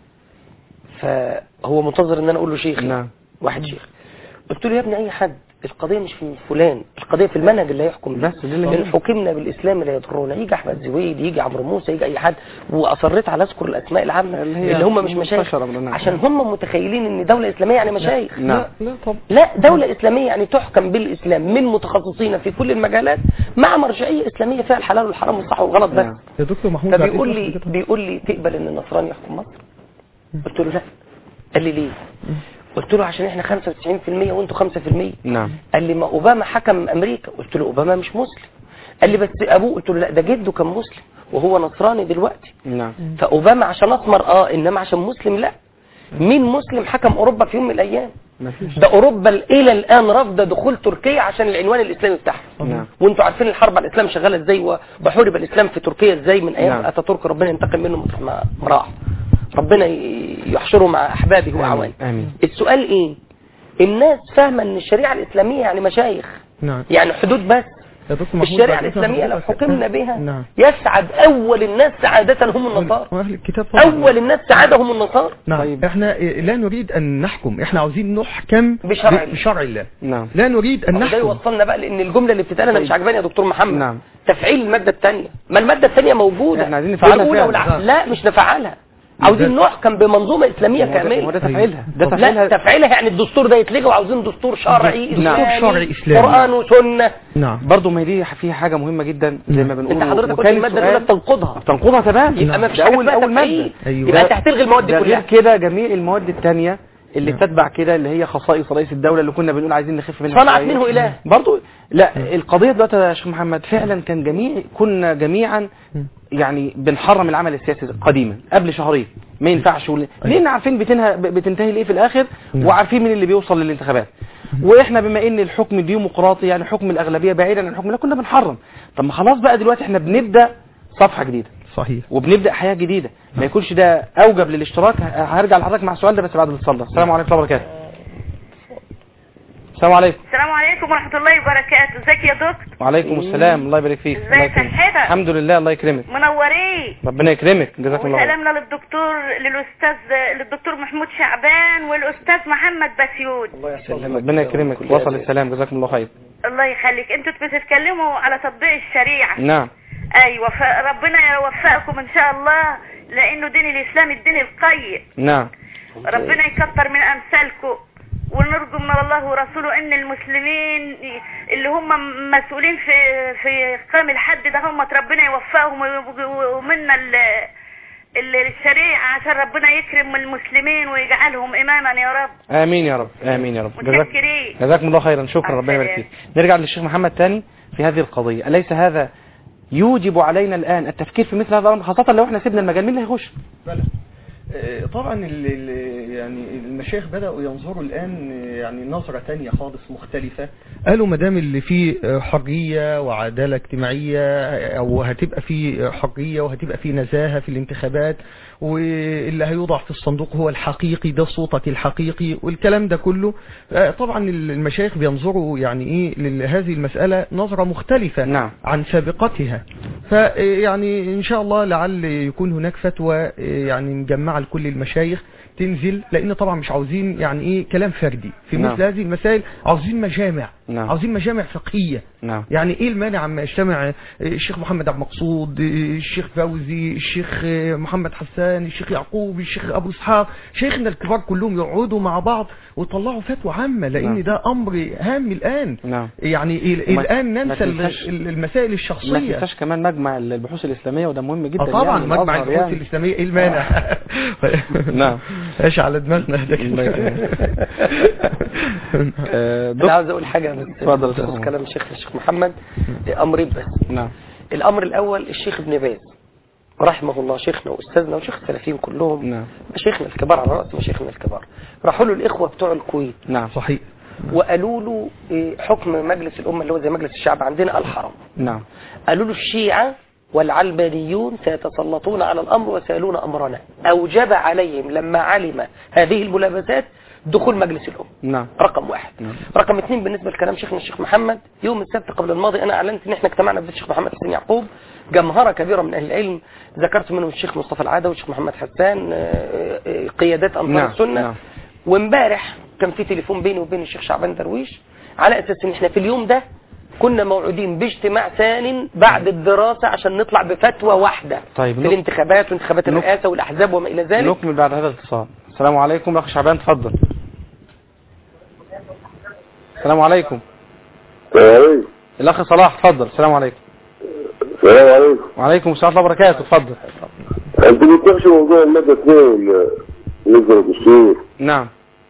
فهو منتظر ان انا اقول له شيخ يعني. نعم. واحد شيخ قلت له يا ابني اي حد القضيه مش في فلان القضيه في المنهج اللي هيحكم بيه. بس دي اللي ان هي. حكمنا بالاسلام لا يضرنا يجي احمد زويد يجي عمرو موسى يجي اي حد واصريت على اذكر الاسماء العامه اللي اللي, هي هم مش مشايخ منتشرة من الناس. عشان هم متخيلين ان دوله اسلاميه يعني مشايخ نعم لا طب لا دولة إسلامية يعني تحكم بالإسلام من متخصصين في كل المجالات مع مرجعية إسلامية فيها الحلال والحرام والصح والغلط بس نعم. يا دكتور محمود بعد فبيقول إذنك لي كده. بيقول لي تقبل ان النصراني يحكم مصر قلت له لا قال لي ليه قلت له عشان احنا 95% وانتوا 5% نعم قال لي ما اوباما حكم امريكا قلت له اوباما مش مسلم قال لي بس ابوه قلت له لا ده جده كان مسلم وهو نصراني دلوقتي نعم فاوباما عشان اسمر اه انما عشان مسلم لا مين مسلم حكم اوروبا في يوم من الايام ما فيش ده اوروبا الى الان رافضه دخول تركيا عشان العنوان الاسلامي بتاعها نعم. وانتوا عارفين الحرب على الاسلام شغاله ازاي و- وحورب الاسلام في تركيا ازاي من ايام نعم. اتاتورك ربنا ينتقم منه مطرح ما راح ربنا ي- يحشره مع احبابه واعوانه آمين. السؤال ايه الناس فاهمه ان الشريعه الاسلاميه يعني مشايخ نعم يعني حدود بس يا دكتور محمود الشريعة بعد إذن الإسلامية لو حضرتك- حكمنا بها نعم يسعد أول الناس سعادة هم النصارى واهل الكتاب طبعا أول الناس سعادة هم النصارى نعم طيب. احنا إيه، لا نريد ان نحكم احنا عاوزين نحكم بشرع ب- الله. بشرع الله نعم لا نريد ان ده نحكم يوصلنا بقى لأن الجملة اللي بتتقال أنا مش عجباني يا دكتور محمد نعم. تفعيل المادة الثانية ما المادة الثانية موجودة احنا عايزين نفعلها والأولى فعلا. والع- لا مش نفعلها عاوزين نحكم بمنظومة إسلامية هو ده- هو كاملة ده تفعيلها ده لا تفعيلها تفعيلها يعني الدستور ده يتلغي وعاوزين دستور شرعي دستور إسلامي شرعي إسلامي. قرآن وسنة نعم برضه ما هي دي فيها حاجه مهمه جدا زي ما بنقول انت حضرتك قلت وكان المادة السؤال- الأولى تنقضها تنقضها تمام يبقى ما فيش ده حاجة اول اسمها اول ماده تفعيل. أيوة. يبقى انت هتلغي المواد دي ده غير كلها كده جميع المواد الثانيه اللي تتبع كده اللي هي خصائص رئيس الدوله اللي كنا بنقول عايزين نخف منها صنعت شوية. منه إله. برضه لا القضيه دلوقتي يا شيخ محمد فعلا كان جميع كنا جميعا يعني بنحرم العمل السياسي قديما قبل شهرين ما ينفعش ولا- لان عارفين بتنهى بتنتهي لايه في الاخر وعارفين مين اللي بيوصل للانتخابات واحنا بما ان الحكم ديمقراطي يعني حكم الاغلبيه بعيدا عن الحكم ده كنا بنحرم طب ما خلاص بقى دلوقتي احنا بنبدا صفحه جديده صحيح وبنبدا حياه جديده ما يكونش ده اوجب للاشتراك ه- هرجع لحضرتك مع السؤال ده بس بعد الاتصال ده السلام عليكم ورحمه الله وبركاته السلام عليكم السلام عليكم ورحمة الله وبركاته ازيك يا دكتور وعليكم السلام الله يبارك فيك ازيك الله يكرمك. صحتك؟ الحمد لله الله يكرمك منورين ربنا يكرمك جزاكم الله خير وسلامنا للدكتور للأستاذ للدكتور محمود شعبان والأستاذ محمد بسيود ربنا يكرمك وصل السلام جزاكم الله خير الله يخليك انتوا بتتكلموا على تطبيق الشريعة نعم ايوه فربنا يوفقكم ان شاء الله لانه دين الاسلام الدين القيم نعم ربنا يكتر من امثالكم ونرجو من الله ورسوله ان المسلمين اللي هم مسؤولين في في قام الحد ده هم ربنا يوفقهم ويبقوا- ومنا ال- ال- الشريعة عشان ربنا يكرم المسلمين ويجعلهم اماما يا رب امين يا رب امين يا رب جزاك متشكرين جزاكم الله خيرا شكرا ربنا يبارك فيك نرجع للشيخ محمد تاني في هذه القضيه اليس هذا يوجب علينا الان التفكير في مثل هذا الامر خاصه لو احنا سيبنا المجال مين اللي هيخش بلى. آه، طبعا ال- ال- يعني المشايخ بدأوا ينظروا الآن آه، يعني نظرة تانية خالص مختلفة قالوا ما دام اللي فيه آه، حرية وعدالة اجتماعية آه، أو هتبقى فيه حرية وهتبقى فيه نزاهة في الانتخابات واللي هيوضع في الصندوق هو الحقيقي ده صوتك الحقيقي والكلام ده كله آه، طبعا المشايخ بينظروا يعني ايه لهذه المسألة نظرة مختلفة نعم. عن سابقتها فيعني ان شاء الله لعل يكون هناك فتوى يعني مجمعة لكل المشايخ تنزل لان طبعا مش عاوزين يعني ايه كلام فردي في نعم. مثل هذه المسائل عاوزين مجامع نعم. عاوزين مجامع فقهية نعم يعني ايه المانع عما يجتمع الشيخ محمد عبد المقصود الشيخ فوزي الشيخ محمد حسان الشيخ يعقوب الشيخ ابو اسحاق شيخنا الكبار كلهم يقعدوا مع بعض ويطلعوا فتوى عامة لان نعم. ده امر هام الان نعم يعني ال- وما- الان ما ننسى ال- تنساش- ال- المسائل ما الشخصية تنساش كمان مجمع البحوث الاسلاميه وده مهم جدا اه طبعا يعني مجمع الأزهر البحوث يعني. الاسلاميه ايه المانع نعم. ايش على دماغنا ده الله يكرمك. آه، انا دكتور عاوز اقول حاجة بس اتفضل يا بخصوص أستاذ. كلام الشيخ الشيخ محمد امرين بس نعم الامر الاول الشيخ ابن باز رحمه الله شيخنا واستاذنا وشيخ السلفيين كلهم نعم مشايخنا الكبار على راس مشايخنا الكبار راحوا له الاخوه بتوع الكويت نعم صحيح وقالوا له إيه، حكم مجلس الامه اللي هو زي مجلس الشعب عندنا الحرم نعم قالوا له الشيعة والعلبانيون سيتسلطون على الأمر وسيلون أمرنا أوجب عليهم لما علم هذه الملابسات دخول مجلس الأمة نعم رقم واحد نعم. رقم اثنين بالنسبة لكلام شيخنا الشيخ محمد يوم السبت قبل الماضي أنا أعلنت إن إحنا اجتمعنا في الشيخ محمد حسين يعقوب جمهرة كبيرة من أهل العلم ذكرت منهم الشيخ مصطفى العادة والشيخ محمد حسان آه، آه، قيادات أنصار نعم، السنة نعم. وامبارح كان في تليفون بيني وبين الشيخ شعبان درويش على اساس ان احنا في اليوم ده كنا موعودين باجتماع ثان بعد الدراسة عشان نطلع بفتوى واحدة طيب، في نك- الانتخابات وانتخابات نك- الرئاسة والأحزاب وما إلى ذلك نكمل بعد هذا الاتصال السلام عليكم اخ شعبان تفضل السلام عليكم السلام الاخ صلاح تفضل السلام عليكم عليكم وعليكم السلام ورحمه الله وبركاته تفضل انتوا بتناقشوا موضوع المادة 2 بالنسبة للدستور نعم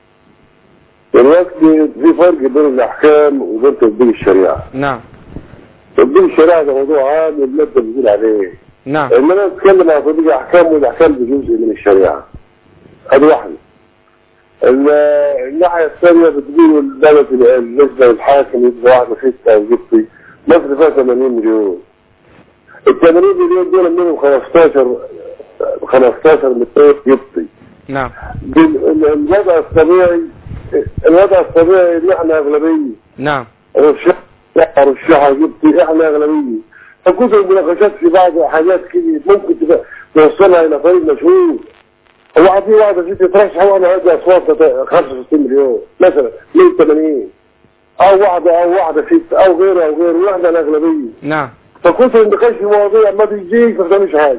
دلوقتي في فرق بين الأحكام وبين تطبيق الشريعة نعم تطبيق الشريعة ده موضوع عام والمادة بتقول عليه نعم إنما نتكلم عن تطبيق الأحكام والأحكام دي جزء من الشريعة هذه واحدة ال- الناحية الثانية بتقول البلد بالنسبة للحاكم يبقى واحدة ستة أو قبطي مصر فيها 80 مليون ال 80 مليون دول منهم 15 15 مليون قبطي نعم بال- ال- الوضع الطبيعي الوضع الطبيعي ان احنا اغلبيه نعم هو الشعب يا رشحة جبت احنا اغلبية فكنت المناقشات في بعض حاجات كده ممكن تبقى توصلها الى طريق مشهور هو عطيه واحدة ست ترشح وانا هدي اصوات 65 مليون مثلا من 80 او واحدة او واحدة ست او غيره او غيره واحنا الاغلبية نعم فكنت النقاش في مواضيع ما تجيش ما تعملش حاجة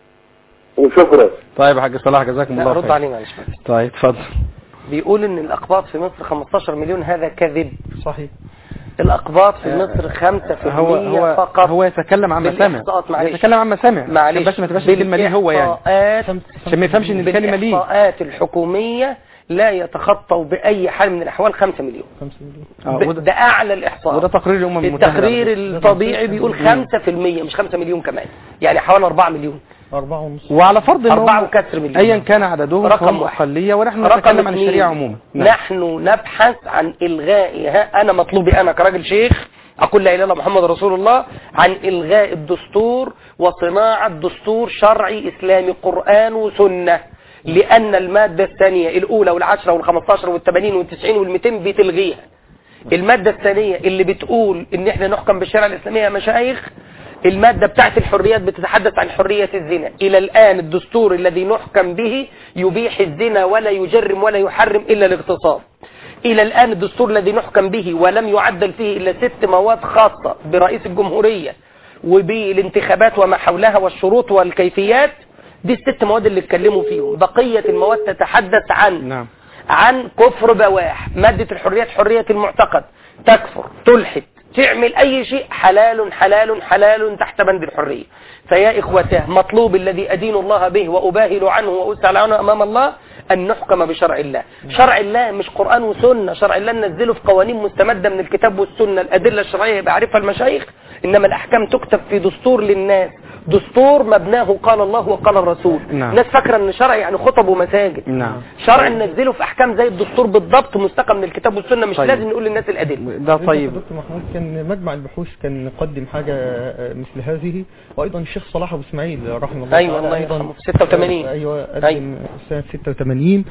وشكرا طيب يا حاج صلاح جزاكم لا الله رد خير عليه معلش طيب اتفضل بيقول ان الاقباط في مصر 15 مليون هذا كذب صحيح الاقباط في مصر 5% هو هو فقط هو يتكلم عن مسامع بالإحصاءات، معلش. يتكلم عن مسامع معلش عشان بس ما تبقاش الكلمه ليه هو يعني بالإحصاءات عشان ما يفهمش ان الكلمه ليه بالإحصاءات الحكومية لا يتخطوا بأي حال من الأحوال 5 مليون 5 مليون آه، ب- وده- ده أعلى الإحصاء وده تقرير الامم المتحده التقرير الطبيعي بيقول 5% مش 5 مليون كمان يعني حوالي 4 مليون أربعة ونص وعلى فرض ان أربعة هم وكسر مليون ايا كان عددهم رقم فهم واحد. اقليه ونحن رقم نتكلم عن اثنين، الشريعه عموما نعم. نحن نبحث عن إلغاء ها- أنا مطلوبي أنا كراجل شيخ أقول لا إله إلا الله محمد رسول الله عن إلغاء الدستور وصناعة دستور شرعي إسلامي قرآن وسنة لأن المادة الثانية الأولى والعشرة والخمستاشر والثمانين والتسعين والمئتين بتلغيها المادة الثانية اللي بتقول ان احنا نحكم بالشريعة الاسلامية يا مشايخ المادة بتاعت الحريات بتتحدث عن حرية الزنا الى الان الدستور الذي نحكم به يبيح الزنا ولا يجرم ولا يحرم الا الاغتصاب الى الان الدستور الذي نحكم به ولم يعدل فيه الا ست مواد خاصة برئيس الجمهورية وبالانتخابات وما حولها والشروط والكيفيات دي الست مواد اللي اتكلموا فيهم بقية المواد تتحدث عن نعم عن كفر بواح مادة الحريات حرية المعتقد تكفر تلحد تعمل أي شيء حلال حلال حلال تحت بند الحرية فيا إخوتاه مطلوب الذي أدين الله به وأباهل عنه وأسأل عنه أمام الله أن نحكم بشرع الله شرع الله مش قرآن وسنة شرع الله ننزله في قوانين مستمدة من الكتاب والسنة الأدلة الشرعية يبقى عارفها المشايخ إنما الأحكام تكتب في دستور للناس دستور مبناه قال الله وقال الرسول نعم. ناس فاكرة أن شرع يعني خطب ومساجد نعم شرع ننزله في احكام زي الدستور بالضبط مستقى من الكتاب والسنه مش طيب. لازم نقول للناس الادله ده طيب دكتور محمود كان مجمع البحوث كان قدم حاجة آه، مثل هذه وأيضا الشيخ صلاح أبو إسماعيل رحمه الله أيوة، تعالى الله أيضا يرحمه، في 86. آه، أيوة قدم أيوة. سنة 86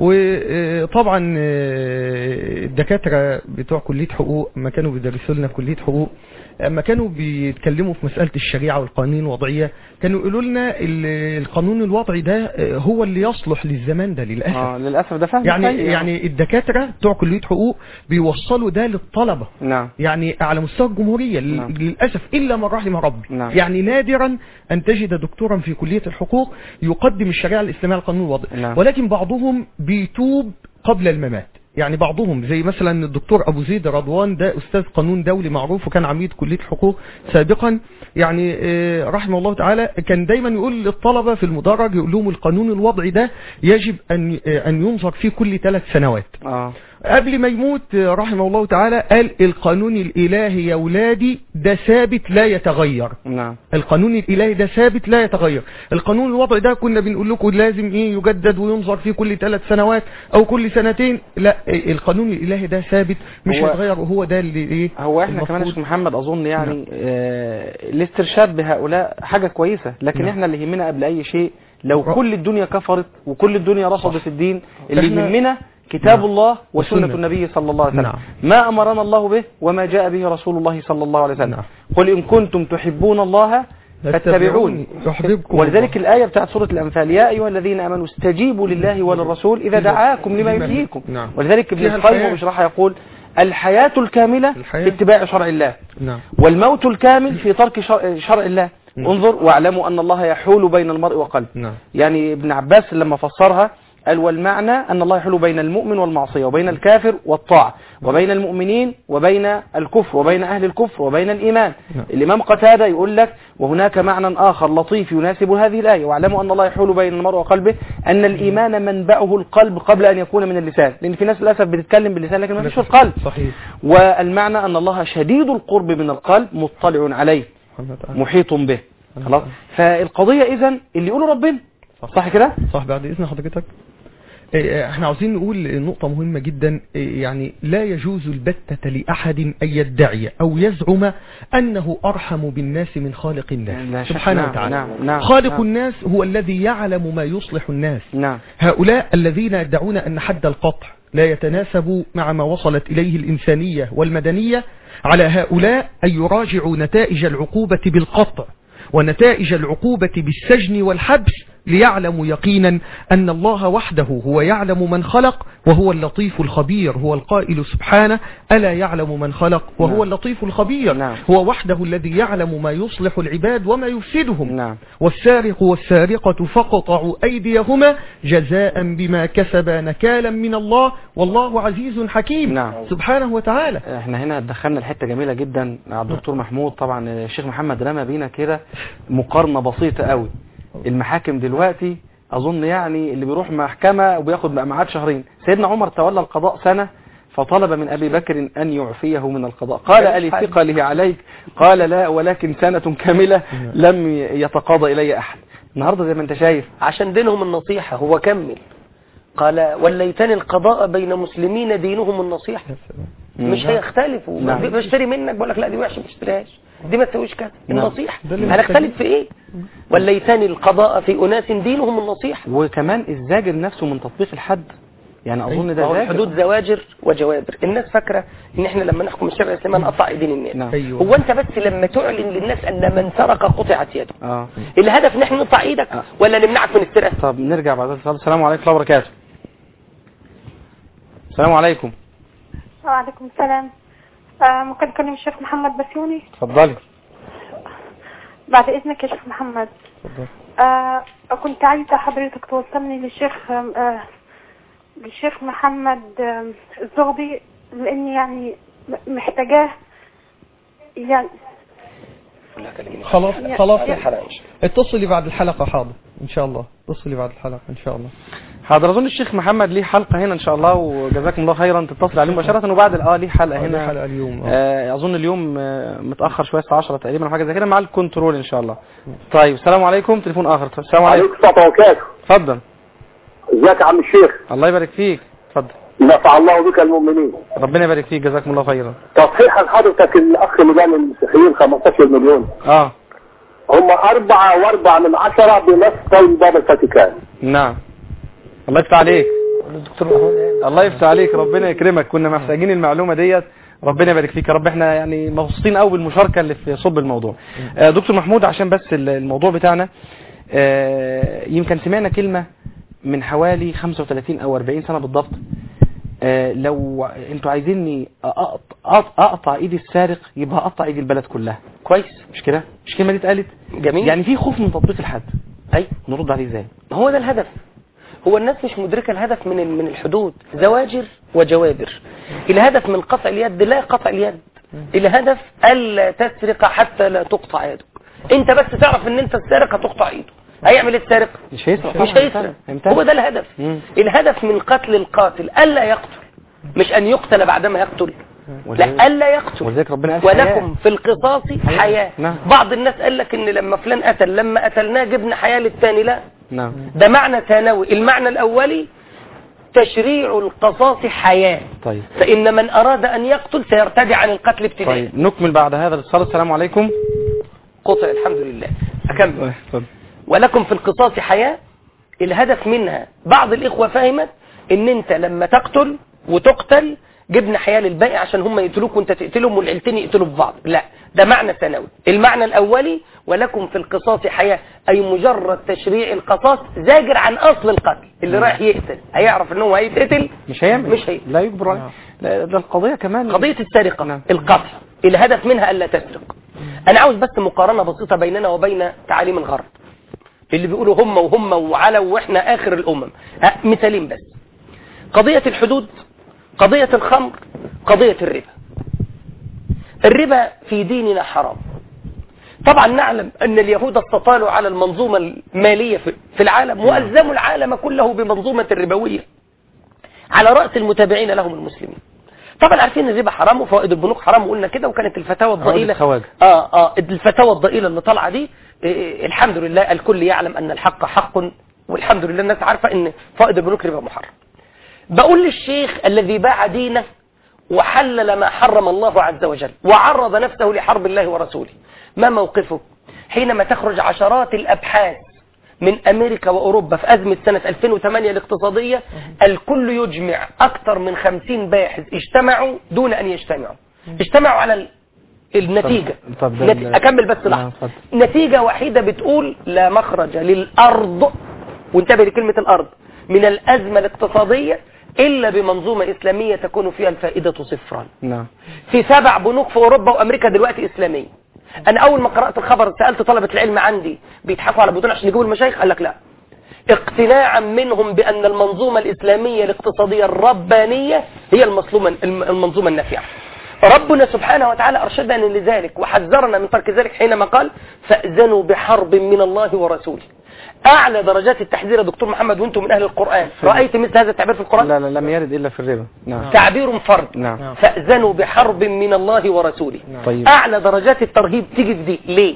وطبعا الدكاترة بتوع كلية حقوق ما كانوا بيدرسوا لنا في كلية حقوق اما كانوا بيتكلموا في مسألة الشريعة والقوانين الوضعية كانوا يقولوا لنا ال- القانون الوضعي ده آه، هو اللي يصلح للزمان ده للأسف اه للاسف ده فهم يعني سيء. يعني الدكاترة بتوع كلية حقوق بيوصلوا ده للطلبة نعم يعني على مستوى الجمهورية لل- نعم. للأسف إلا من رحم ربي نعم. يعني نادرا أن تجد دكتورا في كلية الحقوق يقدم الشريعة الإسلامية على القانون الوضعي نعم. ولكن بعضهم بيتوب قبل الممات يعني بعضهم زي مثلا الدكتور أبو زيد رضوان ده أستاذ قانون دولي معروف وكان عميد كلية الحقوق سابقا يعني آه، رحمه الله تعالى كان دايما يقول للطلبة في المدرج يقول لهم القانون الوضعي ده يجب أن آه، أن ينظر فيه كل ثلاث سنوات اه قبل ما يموت رحمه الله تعالى قال القانون الإلهي يا ولادي ده ثابت لا يتغير نعم القانون الإلهي ده ثابت لا يتغير القانون الوضعي ده كنا بنقول لكم لازم ايه يجدد وينظر فيه كل ثلاث سنوات او كل سنتين لا إيه، القانون الإلهي ده ثابت مش هو- هيتغير وهو ده اللي ايه هو احنا كمان يا المفروض- شيخ محمد اظن يعني آه الاسترشاد بهؤلاء حاجة كويسة لكن نعم. احنا اللي يهمنا قبل اي شيء لو رأ- كل الدنيا كفرت وكل الدنيا رفضت الدين اللي إحنا- يهمنا كتاب نعم. الله وسنة وسنة. النبي صلى الله عليه وسلم نعم. ما أمرنا الله به وما جاء به رسول الله صلى الله عليه وسلم نعم. قل إن كنتم تحبون الله فاتبعوني يحببكم ولذلك الله. الآية بتاعت سورة الأنفال يا أيها الذين آمنوا استجيبوا لله وللرسول إذا دعاكم لما لما يحييكم نعم. ولذلك ابن فيها القيم الحياة. وبشرحها يقول الحياة الكاملة الحياة. في اتباع شرع الله نعم والموت الكامل في ترك شرع, شرع الله نعم. انظر واعلموا أن الله يحول بين المرء وقلبه نعم يعني ابن عباس لما فسرها قال والمعنى أن الله يحول بين المؤمن والمعصية وبين الكافر والطاعة وبين المؤمنين وبين الكفر وبين أهل الكفر وبين الإيمان نعم. الإمام قتادة يقول لك وهناك معنى آخر لطيف يناسب هذه الآية واعلموا أن الله يحول بين المرء وقلبه أن الإيمان منبعه القلب قبل أن يكون من اللسان لأن في ناس للأسف بتتكلم باللسان لكن ما فيش في القلب صحيح والمعنى أن الله شديد القرب من القلب مطلع عليه سبحانه وتعالى. محيط به خلاص فالقضية إذن اللي يقوله ربنا صح. صح كده صح بعد إذن حضرتك إيه، احنا عاوزين نقول نقطة مهمة جدا إيه، يعني لا يجوز البتة لأحد أن يدعي أو يزعم أنه أرحم بالناس من خالق لا الناس شك. سبحانه نعم، وتعالى نعم، نعم، خالق نعم. الناس هو الذي يعلم ما يصلح الناس نعم هؤلاء الذين يدعون أن حد القطع لا يتناسب مع ما وصلت إليه الإنسانية والمدنية على هؤلاء أن يراجعوا نتائج العقوبة بالقطع ونتائج العقوبة بالسجن والحبس ليعلموا يقينا أن الله وحده هو يعلم من خلق وهو اللطيف الخبير هو القائل سبحانه ألا يعلم من خلق وهو نعم. اللطيف الخبير نعم. هو وحده الذي يعلم ما يصلح العباد وما يفسدهم نعم والسارق والسارقة فاقطعوا أيديهما جزاء بما كسبا نكالا من الله والله عزيز حكيم نعم. سبحانه وتعالى احنا هنا دخلنا الحته جميله جدا مع الدكتور محمود طبعا الشيخ محمد رمى بينا كده مقارنه بسيطه قوي المحاكم دلوقتي اظن يعني اللي بيروح محكمه وبياخد مقامعات شهرين سيدنا عمر تولى القضاء سنه فطلب من ابي بكر ان يعفيه من القضاء قال الي ثقله عليك قال لا ولكن سنه كامله لم يتقاضى الي احد النهارده زي ما انت شايف عشان دينهم النصيحة هو كمل قال وليتني القضاء بين مسلمين دينهم النصيحة مش هيختلفوا نعم. بشتري منك بقول لك لا دي وحشه ما اشتريهاش دي ما تسويش كذا نعم. النصيحة ده اللي هنختلف في ايه وليتني القضاء في اناس دينهم النصيحة وكمان الزاجر نفسه من تطبيق الحد يعني اظن ده فهو زاجر الحدود زواجر وجوابر الناس فاكرة ان احنا لما نحكم الشرع الاسلامي نقطع ايدين الناس نعم. أيوة. هو انت بس لما تعلن للناس ان من سرق قطعت يده اه الهدف ان احنا نقطع ايدك آه. ولا نمنعك من السرقة طب نرجع بعد الاتصال السلام عليكم ورحمه الله وبركاته السلام عليكم وعليكم السلام آه ممكن أكلم الشيخ محمد بسيوني اتفضلي بعد إذنك يا شيخ محمد آه كنت عايزة حضرتك توصلني للشيخ آه للشيخ محمد آه الزغبي لأني يعني م- محتاجاه يعني خلاص خلاص يا حرائش اتصلي بعد الحلقة حاضر ان شاء الله اتصلي بعد الحلقة ان شاء الله حاضر اظن الشيخ محمد ليه حلقه هنا ان شاء الله وجزاكم الله خيرا تتصل عليه مباشره وبعد اه ليه حلقه آه، ليه هنا حلقة اليوم، آه. آه اظن اليوم آه متاخر شويه الساعه 10 تقريبا او حاجه زي كده مع الكنترول ان شاء الله طيب السلام عليكم تليفون اخر السلام عليكم عليكم الصلاة وبركاته اتفضل ازيك يا عم الشيخ الله يبارك فيك اتفضل نفع الله بك المؤمنين ربنا يبارك فيك جزاكم الله خيرا تصحيحا حضرتك الاخ اللي جاء من المسيحيين 15 مليون اه هم أربعة وأربعة من عشرة بنص قول باب الفاتيكان نعم الله يفتح عليك الدكتور محمود الله يفتح عليك ربنا يكرمك كنا محتاجين المعلومه ديت ربنا يبارك فيك يا رب احنا يعني مبسوطين قوي بالمشاركه اللي في صلب الموضوع آه دكتور محمود عشان بس ال- الموضوع بتاعنا آه يمكن سمعنا كلمه من حوالي 35 او 40 سنه بالضبط آه لو انتوا عايزيني أقط- أقط- اقطع ايدي السارق يبقى اقطع ايدي البلد كلها كويس مش كده مش الكلمه دي اتقالت جميل يعني في خوف من تطبيق الحد اي نرد عليه ازاي هو ده الهدف هو الناس مش مدركة الهدف من ال- من الحدود زواجر وجوابر الهدف من قطع اليد لا قطع اليد الهدف ألا تسرق حتى لا تقطع يدك انت بس تعرف ان انت السارق هتقطع ايده هيعمل ايه السارق مش هيسرق مش طبعاً، هيسرق هيمتنع. هو ده الهدف مم. الهدف من قتل القاتل ألا يقتل مش أن يقتل بعدما يقتل لا ألا يقتل ولذلك ربنا قال حياة. ولكم في القصاص حياة نعم. بعض الناس قال لك ان لما فلان قتل لما قتلناه جبنا حياة للثاني لا نعم ده معنى ثانوي المعنى الأولي تشريع القصاص حياة طيب فإن من أراد أن يقتل سيرتدي عن القتل ابتداء طيب نكمل بعد هذا الاتصال السلام عليكم قطع الحمد لله أكمل اتفضل. ولكم في القصاص حياة الهدف منها بعض الإخوة فهمت ان انت لما تقتل وتقتل جبنا حياة للباقي عشان هم يقتلوك وانت تقتلهم والعيلتين يقتلوا في بعض لا ده معنى ثانوي المعنى الاولي ولكم في القصاص حياة اي مجرد تشريع القصاص زاجر عن اصل القتل اللي رايح يقتل هيعرف ان هو هيتقتل مش هيعمل مش هيقتل لا يجبر عليه لا، ده القضية كمان قضية السرقة نعم. القطع الهدف منها ألا تسرق أنا عاوز بس مقارنة بسيطة بيننا وبين تعاليم الغرب اللي بيقولوا هم وهم وعلى وإحنا آخر الأمم ها، مثالين بس قضية الحدود قضية الخمر قضية الربا الربا في ديننا حرام طبعا نعلم أن اليهود استطالوا على المنظومة المالية في في العالم وألزموا العالم كله بمنظومة الربوية على رأس المتابعين لهم المسلمين طبعا عارفين الربا حرام وفوائد البنوك حرام وقلنا كده وكانت الفتاوى الضئيلة الخواجة. اه اه الفتاوى الضئيلة اللي طالعه دي إيه، الحمد لله الكل يعلم ان الحق حق والحمد لله الناس عارفة ان فوائد البنوك ربا محرم بقول للشيخ الذي باع دينه وحلل ما حرم الله عز وجل وعرض نفسه لحرب الله ورسوله ما موقفه حينما تخرج عشرات الأبحاث من أمريكا وأوروبا في أزمة سنة 2008 الاقتصادية الكل يجمع أكثر من 50 باحث اجتمعوا دون أن يجتمعوا اجتمعوا على ال- النتيجة طب ده نت... ال- أكمل بس آه، لحظة اتفضل. نتيجة وحيدة بتقول لا مخرج للأرض وانتبه لكلمة الأرض من الأزمة الاقتصادية إلا بمنظومة إسلامية تكون فيها الفائدة صفرا نعم في سبع بنوك في أوروبا وأمريكا دلوقتي إسلامية أنا أول ما قرأت الخبر سألت طلبة العلم عندي بيضحكوا على بدون عشان يجيبوا المشايخ قال لك لا اقتناعا منهم بأن المنظومة الإسلامية الاقتصادية الربانية هي المظلومة الم- المنظومة النافعة ربنا سبحانه وتعالى أرشدنا لذلك وحذرنا من ترك ذلك حينما قال فأذنوا بحرب من الله ورسوله أعلى درجات التحذير يا دكتور محمد وانتم من أهل القرآن رأيت مثل هذا التعبير في القرآن لا لا لم يرد إلا في الربا نعم تعبير فرد نعم فأذنوا بحرب من الله ورسوله طيب. أعلى درجات الترهيب تيجي في دي ليه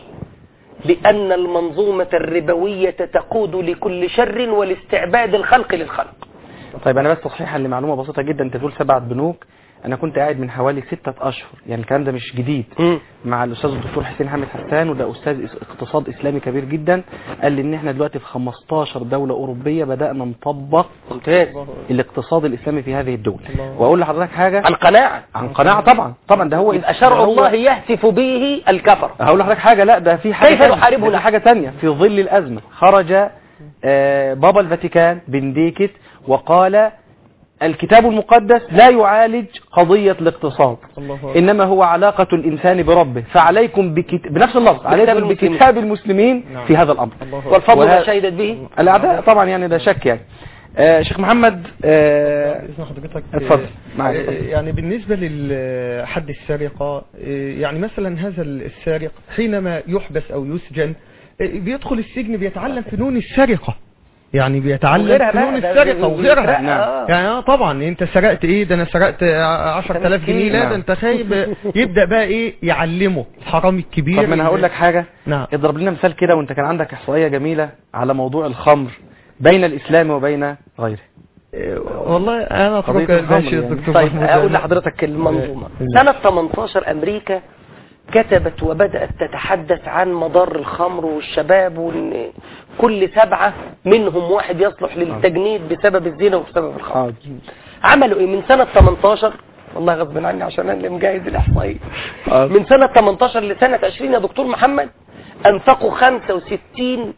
لأن المنظومة الربوية تقود لكل شر ولاستعباد الخلق للخلق طيب انا بس تصحيحا لمعلومه بسيطه جدا انت تقول سبعة بنوك انا كنت قاعد من حوالي ستة اشهر يعني الكلام ده مش جديد مع الاستاذ الدكتور حسين حامد حسان وده استاذ إس- اقتصاد اسلامي كبير جدا قال لي ان احنا دلوقتي في 15 دوله اوروبيه بدانا نطبق ممتاز الاقتصاد الاسلامي في هذه الدول واقول لحضرتك حاجه عن قناعة عن قناعه طبعا طبعا ده هو يبقى شرع ده هو- الله يهتف به الكفر هقول لحضرتك حاجه لا ده في حاجه كيف تانية. نحاربه ده في لا؟ حاجه تانية في ظل الازمه خرج آه، بابا الفاتيكان بنديكت وقال الكتاب المقدس لا يعالج قضية الاقتصاد إنما هو علاقة الإنسان بربه فعليكم بكت... بنفس اللفظ عليكم المسلمين. بكتاب المسلمين في هذا الأمر والفضل وه- ما شهدت به الأعداء طبعا يعني ده شك يعني آه شيخ محمد آه اسم حضرتك اتفضل آه، معاك آه، اتفضل. يعني بالنسبة لحد السرقة آه، يعني مثلا هذا السارق حينما يحبس أو يسجن آه، بيدخل السجن بيتعلم فنون السرقة يعني بيتعلم وغيرها بقى، فنون ده السرقة بيسرق، وغيرها آه. يعني اه طبعا انت سرقت ايه ده انا سرقت عشر تلاف جنيه لا نعم. ده انت خايب يبدأ بقى ايه يعلمه الحرامي الكبير طب ما انا هقول لك حاجة نعم اضرب لنا مثال كده وانت كان عندك احصائية جميلة على موضوع الخمر بين الإسلام وبين غيره آه، والله انا اترك قضية الخمر ماشي يا يعني. دكتور طيب محمود. اقول لحضرتك المنظومة سنة 18 امريكا كتبت وبدأت تتحدث عن مضار الخمر والشباب وان كل سبعة منهم واحد يصلح للتجنيد بسبب الزنا وبسبب الخمر عملوا ايه من سنة 18 والله غصب عني عشان انا اللي مجهز الاحصائيه من سنة 18 لسنة 20 يا دكتور محمد انفقوا 65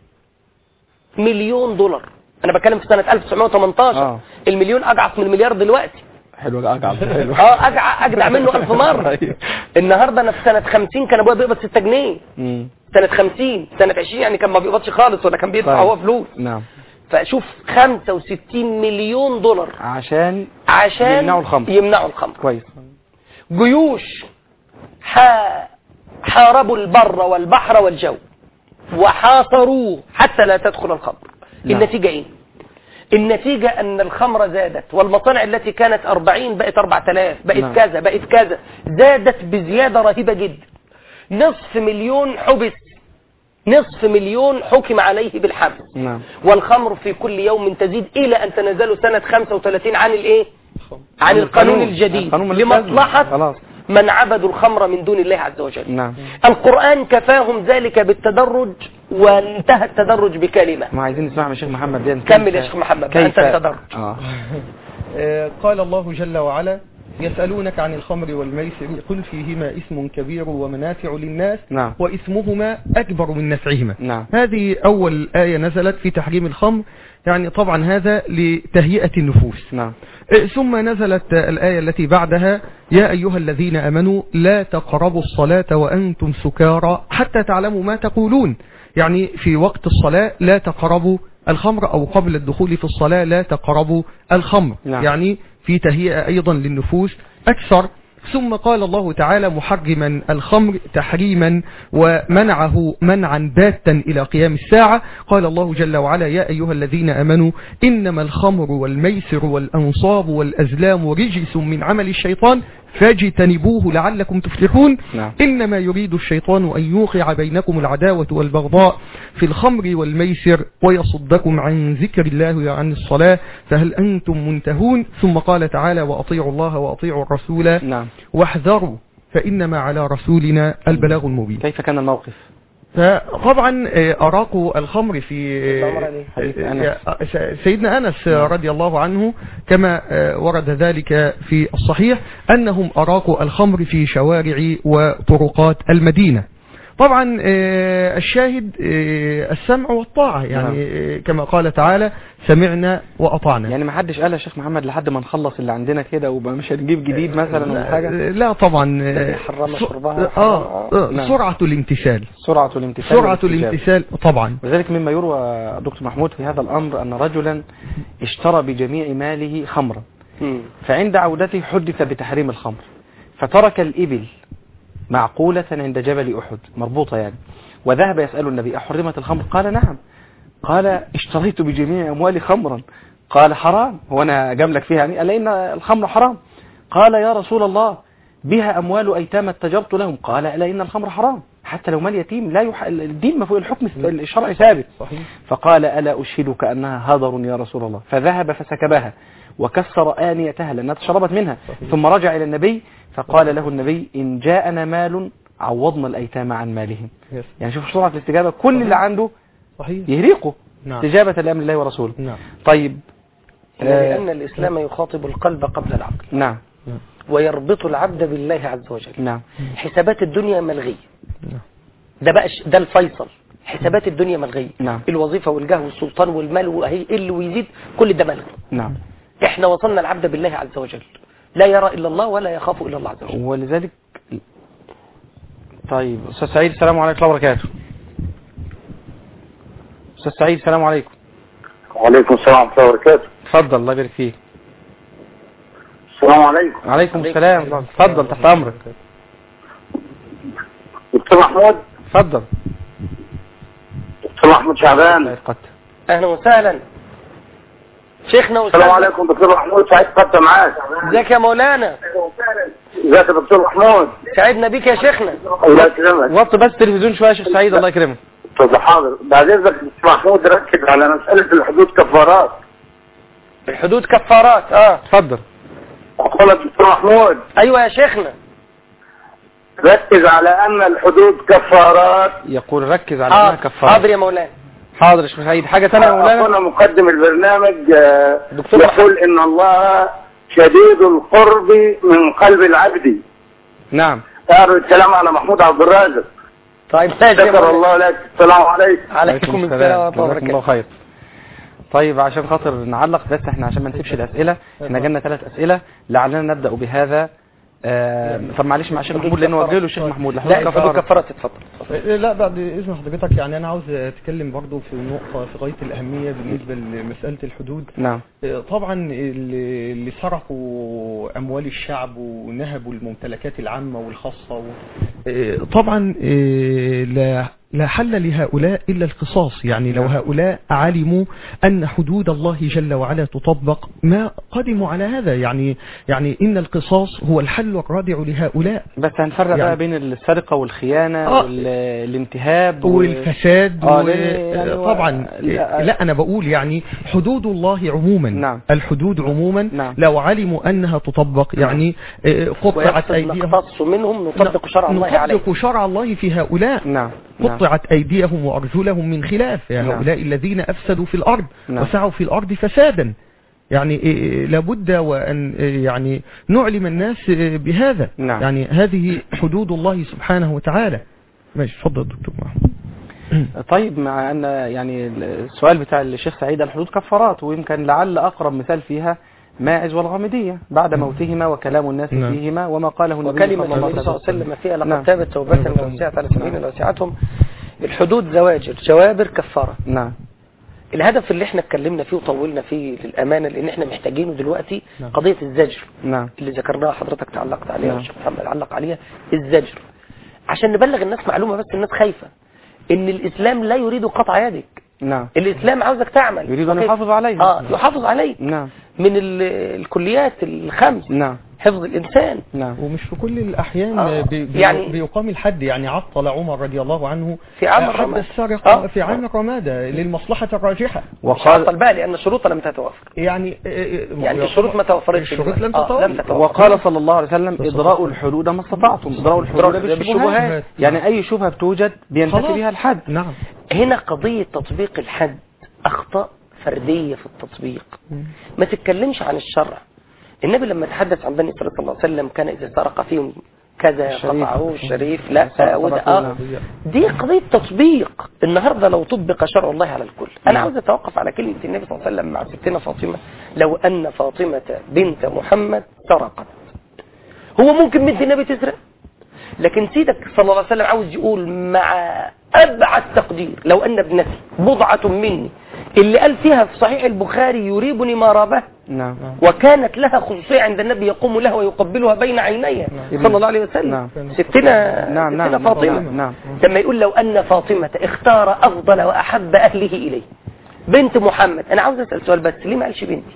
مليون دولار انا بتكلم في سنة 1918 آه. المليون اجعص من المليار دلوقتي حلو اجعل حلو اه اجع اجدع منه ألف مرة أيوه. النهاردة انا في سنة 50 كان ابويا بيقبض 6 جنيه مم. سنة 50 سنة 20 يعني كان ما بيقبضش خالص ولا كان بيدفع طيب. هو فلوس نعم فشوف 65 مليون دولار عشان عشان يمنعوا الخمر. يمنعوا الخمر كويس جيوش ح- حاربوا البر والبحر والجو وحاصروه حتى لا تدخل الخمر نعم. النتيجة ايه النتيجة ان الخمر زادت والمصانع التي كانت 40 بقت 4000 بقت نعم. كذا بقت كذا زادت بزيادة رهيبة جدا نصف مليون حبس نصف مليون حكم عليه بالحبس نعم والخمر في كل يوم تزيد إلى أن تنزلوا سنة 35 عن الإيه؟ عن القانون الجديد القانون ملوش لازمة. لمصلحة خلاص من عبدوا الخمر من دون الله عز وجل نعم القرآن كفاهم ذلك بالتدرج وانتهى التدرج بكلمة ما عايزين نسمع من الشيخ محمد دي كمل يا شيخ محمد بقى، أنت التدرج اه آه، قال الله جل وعلا يسألونك عن الخمر والميسر قل فيهما اسم كبير ومنافع للناس نعم واسمهما أكبر من نفعهما نعم هذه أول آية نزلت في تحريم الخمر يعني طبعا هذا لتهيئة النفوس نعم آه، ثم نزلت آه، الآية التي بعدها يا أيها الذين أمنوا لا تقربوا الصلاة وأنتم سكارى حتى تعلموا ما تقولون يعني في وقت الصلاة لا تقربوا الخمر أو قبل الدخول في الصلاة لا تقربوا الخمر نعم. يعني في تهيئة أيضا للنفوس أكثر ثم قال الله تعالى محرما الخمر تحريما ومنعه منعا باتا إلى قيام الساعة قال الله جل وعلا يا أيها الذين أمنوا إنما الخمر والميسر والأنصاب والأزلام رجس من عمل الشيطان فاجتنبوه لعلكم تفلحون نعم. إنما يريد الشيطان أن يوقع بينكم العداوة والبغضاء في الخمر والميسر ويصدكم عن ذكر الله وعن الصلاة فهل أنتم منتهون ثم قال تعالى وأطيعوا الله وأطيعوا الرسول نعم واحذروا فإنما على رسولنا البلاغ المبين كيف كان الموقف فطبعا آه، أراقوا الخمر في الأمر عليه. حديث آه، أنس. آه، سيدنا أنس آه، رضي الله عنه كما آه، ورد ذلك في الصحيح أنهم أراقوا الخمر في شوارع وطرقات المدينة طبعا آه، الشاهد آه، السمع والطاعة يعني آه، كما قال تعالى سمعنا وأطعنا يعني ما حدش قال يا شيخ محمد لحد ما نخلص اللي عندنا كده وبقى مش هنجيب جديد مثلا ولا حاجة لا, لا طبعا آه، حرم س- شربها آه آه، نعم. سرعة الامتثال سرعة الامتثال سرعة والاستجابة. الامتثال طبعا وذلك مما يروى دكتور محمود في هذا الأمر أن رجلا اشترى بجميع ماله خمرا مم. فعند عودته حدث بتحريم الخمر فترك الإبل معقولة عند جبل أحد مربوطة يعني وذهب يسأل النبي أحرمت الخمر قال نعم قال اشتريت بجميع أموالي خمرا قال حرام هو أنا جاملك فيها يعني قال إن الخمر حرام قال يا رسول الله بها أموال أيتام اتجرت لهم قال ألا إن الخمر حرام حتى لو مال يتيم لا يح... الدين ما فوق الحكم الشرعي ثابت صحيح فقال ألا أشهدك أنها هدر يا رسول الله فذهب فسكبها وكسر آنيتها لأنها تشربت منها ثم رجع إلى النبي فقال له النبي إن جاءنا مال عوضنا الأيتام عن مالهم يس. يعني شوف سرعة الاستجابة كل اللي عنده صحيح يهريقه نعم استجابة لأمر الله ورسوله نعم طيب آه، لأن الإسلام يخاطب القلب قبل العقل نعم ويربط العبد بالله عز وجل نعم حسابات الدنيا ملغية نعم. ده بقى ش- ده الفيصل حسابات الدنيا ملغية نعم. الوظيفة والجاه والسلطان والمال وهي اللي ويزيد كل ده ملغي نعم احنا وصلنا العبد بالله عز وجل لا يرى إلا الله ولا يخاف إلا الله عز وجل ولذلك طيب أستاذ سعيد السلام عليكم ورحمة الله وبركاته أستاذ سعيد السلام عليكم وعليكم السلام ورحمة الله وبركاته اتفضل الله يبارك فيك السلام عليكم عليكم السلام اتفضل تحت أمرك دكتور محمود اتفضل دكتور محمود الله شعبان يتقدم أهلا وسهلا شيخنا السلام وسهلا عليكم دكتور محمود سعيد قدم معاك ازيك يا مولانا ازيك يا دكتور محمود سعدنا بيك يا شيخنا الله يكرمك وطي بس التلفزيون شوية يا شيخ سعيد الله يكرمك طب حاضر بعد اذنك دكتور محمود ركز على مسألة الحدود كفارات الحدود كفارات اه اتفضل أقول لك دكتور محمود ايوه يا شيخنا ركز على أن الحدود كفارات يقول ركز على انها حاضر كفارة حاضر يا مولانا حاضر يا شيخ سعيد حاجة ثانية يا مولانا أخونا مقدم البرنامج آه، دكتور يقول إن الله شديد القرب من قلب العبد نعم أعرض الكلام على محمود عبد الرازق طيب ماشي يا شكر مولانا الله لك السلام عليكم عليكم السلام ورحمة الله جزاكم الله وبركاته خير طيب عشان خاطر نعلق بس احنا عشان ما نسيبش الأسئلة احنا جالنا ثلاث أسئلة لعلنا نبدأ بهذا آه طب معلش مع الشيخ محمود لأنه وجه له الشيخ محمود لا لحدود الحدود كفارة كفارات اتفضل إيه، لا بعد اذن حضرتك يعني انا عاوز اتكلم برضو في نقطة في غاية الاهمية بالنسبة لمسألة الحدود نعم إيه، طبعا اللي اللي سرقوا اموال الشعب ونهبوا الممتلكات العامة والخاصة و... إيه، طبعا إيه، لا لا حل لهؤلاء إلا القصاص يعني لو هؤلاء علموا أن حدود الله جل وعلا تطبق ما قدموا على هذا يعني يعني إن القصاص هو الحل الرادع لهؤلاء بس هنفرق بقى يعني- بين السرقة والخيانة آه. والانتهاب و- والفساد آه، و... لأن يعني هو- طبعا لا- لا أنا بقول يعني حدود الله عموما نعم. الحدود عموما نعم. لو علموا أنها تطبق يعني آه، قطعت ويقصد أيديهم نقتص منهم نطبق شرع الله عليه نطبق شرع الله في هؤلاء نعم نعم قطعت أيديهم وأرجلهم من خلاف يا نعم. هؤلاء الذين أفسدوا في الأرض نعم. وسعوا في الأرض فسادا يعني إيه، لابد وأن إيه، يعني نعلم الناس إيه، بهذا نعم. يعني هذه حدود الله سبحانه وتعالى ماشي اتفضل دكتور محمود طيب مع أن يعني السؤال بتاع الشيخ سعيد الحدود كفارات ويمكن لعل أقرب مثال فيها ماعز والغامدية بعد موتهما وكلام الناس نعم. فيهما وما قاله النبي وكلمة صلى الله النبي صلى عليه الله عليه وسلم وسلم فيها نعم. لقد تابت توبة لو وسعت على سبيل وسعتهم الحدود زواجر جوابر كفارة نعم الهدف اللي احنا اتكلمنا فيه وطولنا فيه للأمانة لأن احنا محتاجينه دلوقتي نعم. قضية الزجر نعم اللي ذكرناها حضرتك تعلقت عليها نعم. والشيخ محمد علق عليها الزجر عشان نبلغ الناس معلومة بس الناس خايفة ان الاسلام لا يريد قطع يدك نعم الاسلام عاوزك تعمل يريد أن وكيف- يحافظ عليها اه يحافظ عليه نعم من ال- الكليات الخمس نعم حفظ الإنسان نعم ومش في كل الأحيان آه، بي بي يعني- بيقام الحد يعني عطل عمر رضي الله عنه في عام حد الرمادة. السرقة آه. في عام الرمادة للمصلحة الراجحة مش عطل بقى لأن الشروط لم تتوافر يعني يعني الشروط ما توفرتش الشروط لم آه، تتوافر. لم تتوافر وقال صلى الله عليه وسلم ادراء الحدود ما استطعتم ادراء الحدود إدراء بالشبهات بالشبهات. يعني اي شبهه بتوجد بينتفي خلاص. بها الحد نعم هنا قضية تطبيق الحد أخطاء فردية في التطبيق ما تتكلمش عن الشرع النبي لما تحدث عن بني إسرائيل صلى الله عليه وسلم كان إذا سرق فيهم كذا الشريف. قطعه الشريف لا سرق وده طبعا آه دي قضية تطبيق النهاردة لو طبق شرع الله على الكل أنا نعم. عاوز أتوقف على كلمة النبي صلى الله عليه وسلم مع ستنا فاطمة لو أن فاطمة بنت محمد سرقت هو ممكن بنت النبي تسرق لكن سيدك صلى الله عليه وسلم عاوز يقول مع أبعد تقدير لو أن ابنتي بضعة مني اللي قال فيها في صحيح البخاري يريبني ما رابه نعم وكانت لها خصوصية عند النبي يقوم لها ويقبلها بين عينيها صلى الله عليه وسلم نعم. ستنا نعم ستنا نعم فاطمة نعم لما يقول لو أن فاطمة اختار أفضل وأحب أهله إليه بنت محمد أنا عاوز أسأل سؤال بس ليه ما قالش بنتي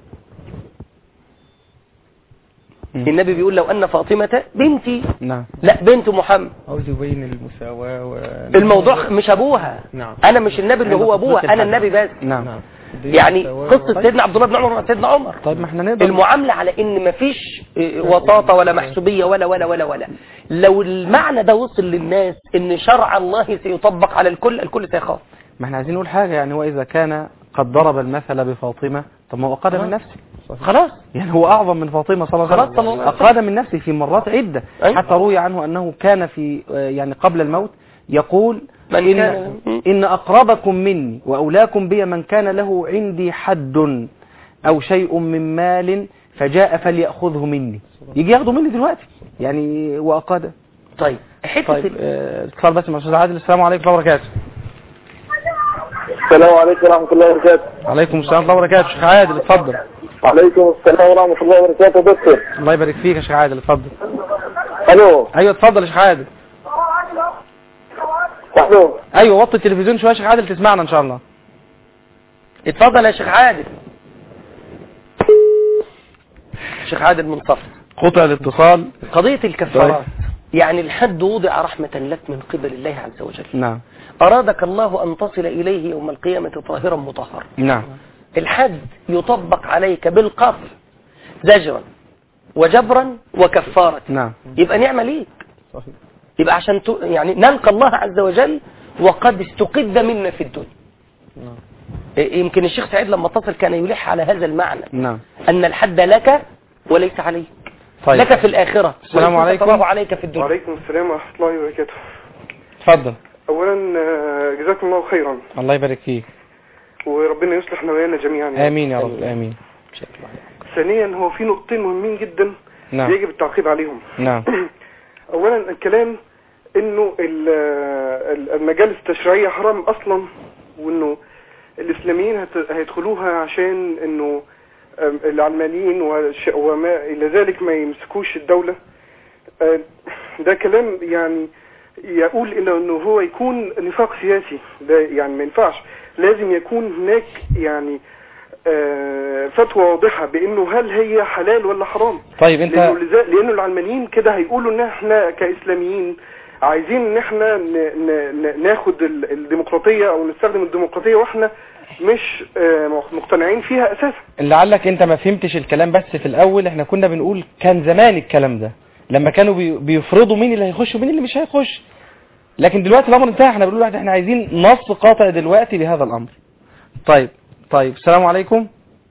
النبي بيقول لو أن فاطمة بنتي نعم لا بنت محمد عاوز يبين المساواة و... الموضوع مش أبوها نعم أنا مش النبي اللي هو أبوها أنا النبي بس نعم نعم دي يعني مساواة. قصة سيدنا عبد الله بن عمر وسيدنا عمر طيب ما احنا نقدر المعاملة على ان مفيش إيه، وساطة ولا محسوبية ولا ولا ولا ولا لو المعنى ده وصل للناس ان شرع الله سيطبق على الكل الكل سيخاف ما احنا عايزين نقول حاجه يعني هو اذا كان قد ضرب المثل بفاطمه طب ما هو اقاد من نفسه خلاص يعني هو اعظم من فاطمه صلى الله عليه خلاص صلى الله وسلم عليه وسلم. اقاد من نفسه في مرات عده أيوة. حتى روي عنه انه كان في آه، يعني قبل الموت يقول من إن, كان- إن أقربكم مني وأولاكم بي من كان له عندي حد أو شيء من مال فجاء فليأخذه مني يجي ياخده مني دلوقتي يعني وأقاد طيب حتة طيب ال- آه، اتصال بس مع الأستاذ عادل السلام عليكم ورحمة الله وبركاته السلام عليكم ورحمة الله وبركاته عليكم السلام ورحمة الله وبركاته شيخ عادل اتفضل وعليكم السلام ورحمة الله وبركاته دكتور الله يبارك فيك يا شيخ عادل اتفضل الو ايوه اتفضل يا شيخ عادل الو ايوه وطي التلفزيون شويه يا شيخ عادل تسمعنا ان شاء الله اتفضل يا شيخ عادل شيخ عادل من صف قطع الاتصال قضية الكفارات يعني الحد وضع رحمة لك من قبل الله عز وجل نعم أرادك الله أن تصل إليه يوم القيامة طاهرا مطهرا نعم الحد يطبق عليك بالقطع زجرا وجبرا وكفارة نعم يبقى نعمة ليك صحيح يبقى عشان ت... يعني نلقى الله عز وجل وقد استقد منا في الدنيا نعم إيه، يمكن الشيخ سعيد لما اتصل كان يلح على هذا المعنى نعم أن الحد لك وليس عليك طيب لك في الآخرة السلام وليس عليكم. تراه عليك في الدنيا وعليكم السلام ورحمة الله وبركاته اتفضل أولا آه، جزاكم الله خيرا الله يبارك فيك وربنا يصلح نوايانا جميعا يعني. امين يا رب امين ثانيا هو في نقطتين مهمين جدا نعم يجب التعقيب عليهم نعم اولا الكلام انه ال- ال- المجالس التشريعية حرام اصلا وانه الاسلاميين هت- هيدخلوها عشان انه أم، العلمانيين والش- وما الى ذلك ما يمسكوش الدولة أه، ده كلام يعني يقول انه انه هو يكون نفاق سياسي ده يعني ما ينفعش لازم يكون هناك يعني آه، فتوى واضحة بانه هل هي حلال ولا حرام طيب انت لانه لذا- لانه العلمانيين كده هيقولوا ان احنا كاسلاميين عايزين ان احنا ن- ن- ن- ناخد ال- الديمقراطية او نستخدم الديمقراطية واحنا مش آه، مقتنعين فيها اساسا لعلك انت ما فهمتش الكلام بس في الاول احنا كنا بنقول كان زمان الكلام ده لما كانوا بي- بيفرضوا مين اللي هيخش ومين اللي مش هيخش لكن دلوقتي الامر انتهى احنا بنقول واحد احنا عايزين نص قاطع دلوقتي بهذا الامر طيب طيب السلام عليكم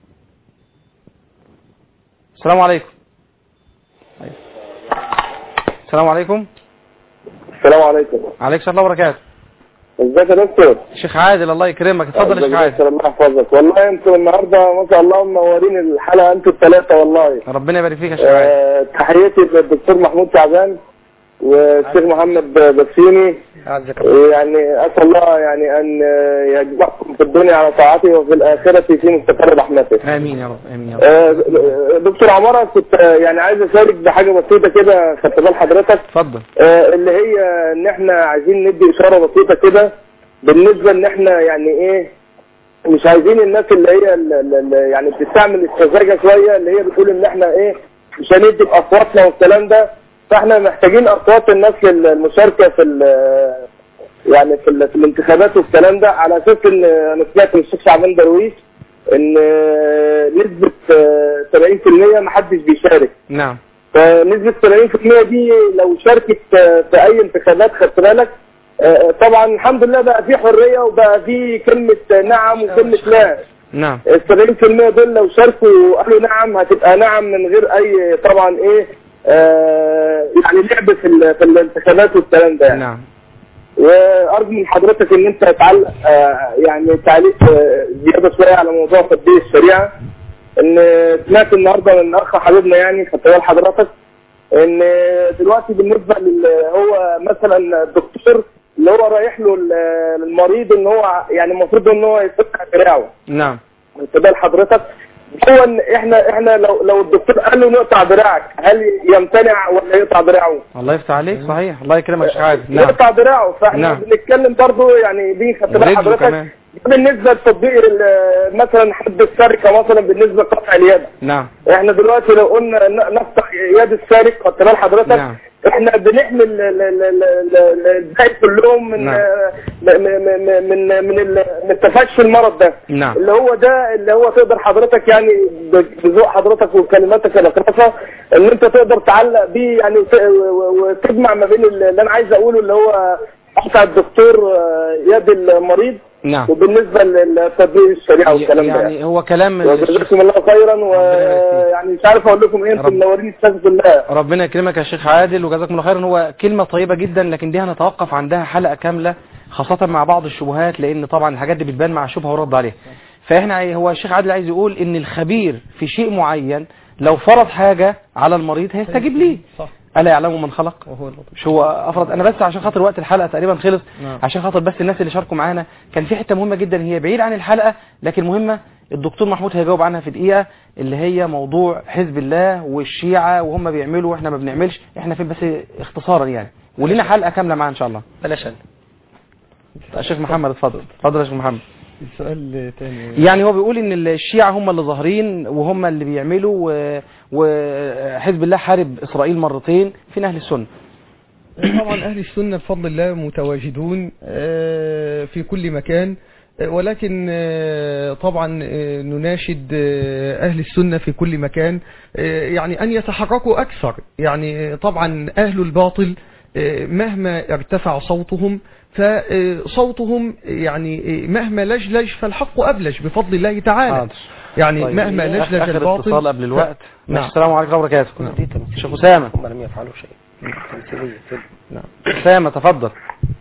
السلام عليكم طيب. السلام عليكم السلام عليكم عليك السلام ورحمه الله وبركاته ازيك يا دكتور شيخ عادل الله يكرمك اتفضل يا شيخ عادل الله يحفظك والله انتوا النهارده ما شاء الله منورين الحلقه انتوا الثلاثه والله ربنا يبارك فيك يا شيخ عادل آه، تحياتي للدكتور محمود شعبان والشيخ محمد بسيوني أعزك الله يعني اسال الله يعني ان يجمعكم في الدنيا على طاعته وفي الاخره في مستقر رحمته امين يا رب امين يا رب آه، دكتور عمارة كنت آه، يعني عايز اشارك بحاجه بسيطه كده خدت بال حضرتك اتفضل آه، اللي هي ان احنا عايزين ندي اشاره بسيطه كده بالنسبه ان احنا يعني ايه مش عايزين الناس اللي هي ال- ال- ال- يعني بتستعمل السذاجه شويه اللي هي بتقول ان احنا ايه مش هندي باصواتنا والكلام ده فاحنا محتاجين اصوات الناس للمشاركه في ال- يعني في, ال- في الانتخابات والكلام ده على اساس ان انا سمعت من الشيخ شعبان درويش ان نسبه 70% محدش بيشارك نعم فنسبة 70% دي لو شاركت في أي انتخابات خدت بالك آه، طبعا الحمد لله بقى في حرية وبقى في كلمة نعم وكلمة لا نعم ال 70% دول لو شاركوا وقالوا نعم هتبقى نعم من غير أي طبعا إيه آه، يعني لعب في ال- في الانتخابات والكلام ده يعني. نعم وارجو من حضرتك ان انت تعلق آه، يعني تعليق آه، زياده شويه على موضوع تطبيق الشريعه ان سمعت النهارده من اخ حبيبنا يعني خدت بال حضرتك ان دلوقتي بالنسبه لل هو مثلا الدكتور اللي هو رايح له ال- المريض ان هو يعني المفروض ان هو يفتح دراعه نعم خدت بال حضرتك هو ان احنا احنا لو لو الدكتور قال له نقطع دراعك هل يمتنع ولا يقطع دراعه؟ الله يفتح عليك صحيح الله يكرمك يا شيخ عادل نعم يقطع دراعه فاحنا نعم. بنتكلم برضه يعني دي خدت بال ورجله حضرتك كمان. ده بالنسبه لتطبيق ال- مثلا حد السرقه مثلا بالنسبه لقطع اليد نعم احنا دلوقتي لو قلنا ن- نقطع يد السارق خدت بال حضرتك نعم. احنا بنحمي ال- ال- ال- ال- ال- الباقي كلهم من نعم. من من من من, ال- من تفشي المرض ده نعم اللي هو ده اللي هو تقدر حضرتك يعني ب- بذوق حضرتك وكلماتك الأخرى ان انت تقدر تعلق بيه يعني وت- و- وتجمع ما بين اللي انا عايز اقوله اللي هو قطع الدكتور آه، يد المريض نعم وبالنسبه لتطبيق الشريعه والكلام ده يعني هو كلام الشيخ وجزاكم الله خيرا ويعني مش عارف اقول لكم ايه انتم رب- منورين استغفر الله ربنا يكرمك يا شيخ عادل وجزاكم الله خيرا هو كلمة طيبة جدا لكن دي هنتوقف عندها حلقة كاملة خاصة مع بعض الشبهات لأن طبعا الحاجات دي بتبان مع شبهة ورد عليها فإحنا عاي- هو الشيخ عادل عايز يقول إن الخبير في شيء معين لو فرض حاجة على المريض هيستجيب ليه صح ألا يعلم من خلق وهو اللطيف مش هو افرض انا بس عشان خاطر وقت الحلقه تقريبا خلص نعم. عشان خاطر بس الناس اللي شاركوا معانا كان في حته مهمه جدا هي بعيد عن الحلقه لكن مهمه الدكتور محمود هيجاوب عنها في دقيقه اللي هي موضوع حزب الله والشيعه وهم بيعملوا واحنا ما بنعملش احنا في بس اختصارا يعني ولينا حلقه كامله معاه ان شاء الله بلاش أنا. الشيخ محمد اتفضل اتفضل يا شيخ محمد السؤال تاني يعني هو بيقول ان الشيعة هم اللي ظاهرين وهم اللي بيعملوا و- وحزب الله حارب اسرائيل مرتين فين اهل السنه طبعا أهل السنة بفضل الله متواجدون آه، في كل مكان آه، ولكن آه، طبعا آه، نناشد آه، أهل السنة في كل مكان آه، يعني أن يتحركوا أكثر يعني آه، طبعا أهل الباطل آه، مهما ارتفع صوتهم فصوتهم يعني آه، مهما لجلج فالحق أبلج بفضل الله تعالى حاضر. يعني طيب. مهما آخر- لجلج آخر الباطل اتصال قبل الوقت نعم. ماشي السلام عليكم ورحمه الله وبركاته دي تمثيلية. شيخ اسامه هم لم يفعلوا شيء تمثيلية كده اسامه تفضل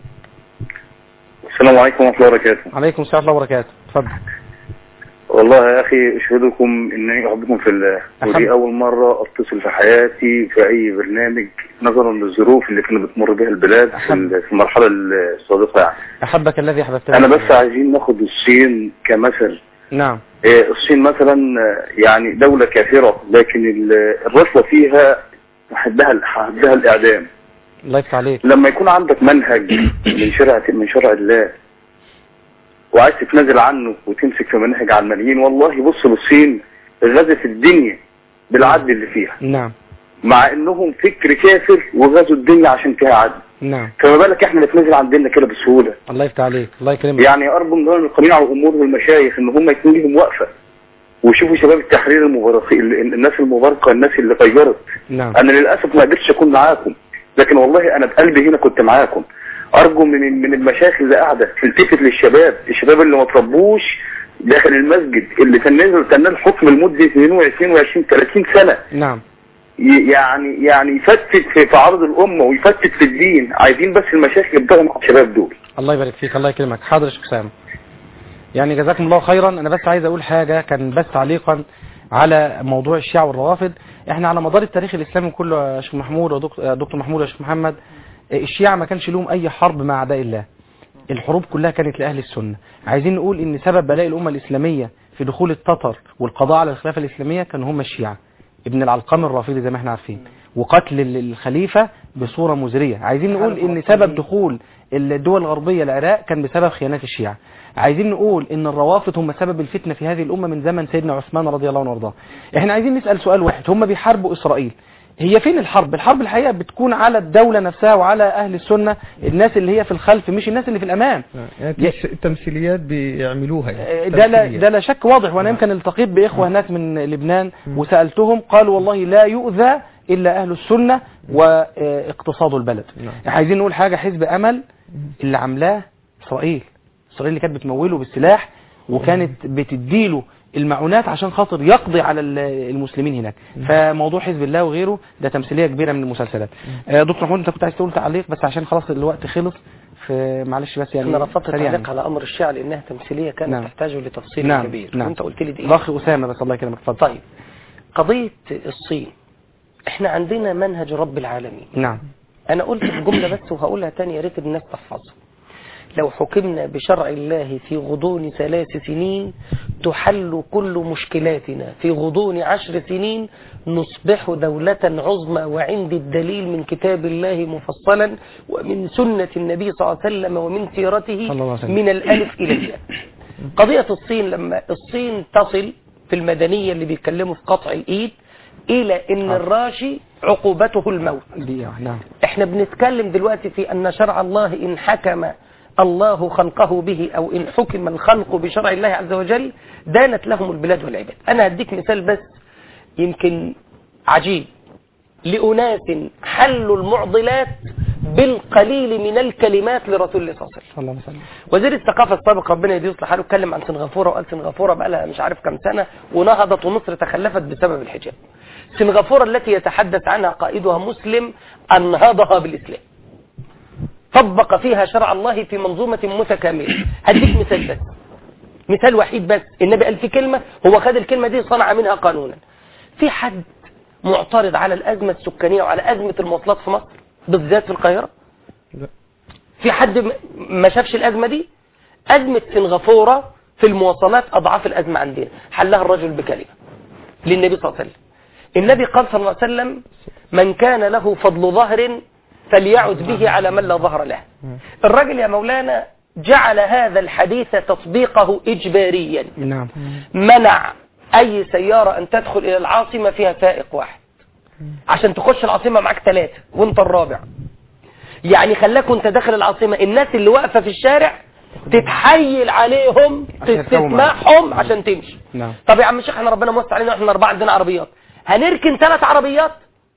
السلام عليكم ورحمة الله وبركاته عليكم السلام ورحمه الله وبركاته اتفضل والله يا أخي أشهدكم إني أحبكم في الله أحب. ودي أول مرة أتصل في حياتي في أي برنامج نظرا للظروف اللي كانت بتمر بها البلاد في أحب. ال- في المرحلة السابقة يعني احبك الذي احببتني أنا بس عايزين ناخد الصين كمثل نعم إيه، الصين مثلا آه، يعني دولة كافرة لكن ال- الرشوة فيها حدها حدها الإعدام الله يفتح عليك لما يكون عندك منهج من شرع من شرع الله وعايز تتنازل عنه وتمسك في منهج علمانيين والله بص للصين غزت الدنيا بالعدل اللي فيها نعم مع انهم فكر كافر وغزوا الدنيا عشان فيها عدل نعم فما بالك احنا نتنازل عن ديننا كده بسهوله الله يفتح عليك الله يكرمك يعني ارجو من دول القانون على الامور والمشايخ ان هم يكون لهم وقفه ويشوفوا شباب التحرير المباركين الناس المباركه الناس اللي غيرت نعم انا للاسف ما قدرتش اكون معاكم لكن والله انا بقلبي هنا كنت معاكم ارجو من من المشايخ اللي قاعده تلتفت للشباب الشباب اللي ما تربوش داخل المسجد اللي كان نزل كان نازل حكم لمده 22 و20 30 سنه نعم ي- يعني يعني يفتت في في عرض الامه ويفتت في الدين عايزين بس المشايخ يبداوا مع الشباب دول الله يبارك فيك الله يكرمك حاضر يا شيخ اسامه يعني جزاكم الله خيرا انا بس عايز اقول حاجه كان بس تعليقا على موضوع الشيعة والروافض احنا على مدار التاريخ الاسلامي كله يا شيخ محمود ودكتور دكتور محمود ويا شيخ محمد الشيعة ما كانش لهم اي حرب مع اعداء الله الحروب كلها كانت لاهل السنه عايزين نقول ان سبب بلاء الامه الاسلاميه في دخول التتر والقضاء على الخلافه الاسلاميه كانوا هم الشيعة ابن العلقم الرافضي زي ما احنا عارفين وقتل ال- الخليفة بصورة مزرية عايزين نقول ان سبب دخول الدول الغربية العراق كان بسبب خيانات الشيعة عايزين نقول ان الروافض هم سبب الفتنة في هذه الامة من زمن سيدنا عثمان رضي الله عنه وارضاه احنا عايزين نسأل سؤال واحد هم بيحاربوا اسرائيل هي فين الحرب الحرب الحقيقة بتكون على الدولة نفسها وعلى اهل السنة الناس اللي هي في الخلف مش الناس اللي في الامام يعني تمس- تمثيليات بيعملوها يعني ده لا, تمثيليات. ده لا شك واضح وانا يمكن التقيت باخوه هناك من لبنان وسالتهم قالوا والله لا يؤذى الا اهل السنه واقتصاد البلد عايزين نقول حاجه حزب امل اللي عاملاه اسرائيل اسرائيل اللي كانت بتموله بالسلاح وكانت بتديله المعونات عشان خاطر يقضي على ال- المسلمين هناك فموضوع حزب الله وغيره ده تمثيليه كبيره من المسلسلات آه، دكتور محمود انت كنت عايز تقول تعليق بس عشان خلاص الوقت خلص فمعلش بس يعني انا رفضت سريعاً. التعليق على امر الشيعة لانها تمثيليه كانت نعم. تحتاج لتفصيل نعم كبير نعم وانت قلت لي دقيقه الاخ اسامه بس الله يكرمك اتفضل طيب قضيه الصين احنا عندنا منهج رب العالمين نعم انا قلت في جمله بس وهقولها تاني يا ريت الناس تحفظها لو حكمنا بشرع الله في غضون ثلاث سنين تحل كل مشكلاتنا في غضون عشر سنين نصبح دولة عظمى وعند الدليل من كتاب الله مفصلا ومن سنة النبي صلى الله عليه وسلم ومن سيرته صلى الله عليه وسلم. من الألف إلى الياء قضية الصين لما الصين تصل في المدنية اللي بيتكلموا في قطع الإيد إلى أن الراشي عقوبته الموت دي نعم احنا بنتكلم دلوقتي في ان شرع الله ان حكم الله خلقه به او ان حكم الخلق بشرع الله عز وجل دانت لهم البلاد والعباد انا هديك مثال بس يمكن عجيب لأناس حلوا المعضلات بالقليل من الكلمات لرسول الله صلى الله عليه وسلم صلى الله عليه وسلم وزير الثقافة السابق ربنا يديه يصلح حاله اتكلم عن سنغافورة وقال سنغافورة بقى لها مش عارف كم سنة ونهضت ومصر تخلفت بسبب الحجاب سنغافورة التي يتحدث عنها قائدها مسلم أنهضها بالإسلام طبق فيها شرع الله في منظومة متكاملة هديك مثال بس مثال وحيد بس النبي قال في كلمة هو خد الكلمة دي صنع منها قانونا في حد معترض على الأزمة السكانية وعلى أزمة المواصلات في مصر بالذات في القاهرة لا. في حد م- ما شافش الأزمة دي أزمة سنغافورة في المواصلات أضعاف الأزمة عندنا حلها الرجل بكلمة للنبي صلى الله عليه وسلم النبي قال صلى الله عليه وسلم من كان له فضل ظهر فليعد به على من لا ظهر له الرجل يا مولانا جعل هذا الحديث تطبيقه إجباريا نعم منع أي سيارة أن تدخل إلى العاصمة فيها سائق واحد عشان تخش العاصمة معاك ثلاثة وانت الرابع يعني خلاك وانت داخل العاصمة الناس اللي واقفة في الشارع تتحايل عليهم عشان يركبوا معاك. تسمعهم عشان تمشي نعم طب يا عم الشيخ احنا ربنا موسع علينا واحنا اربعه عندنا عربيات هنركن ثلاث عربيات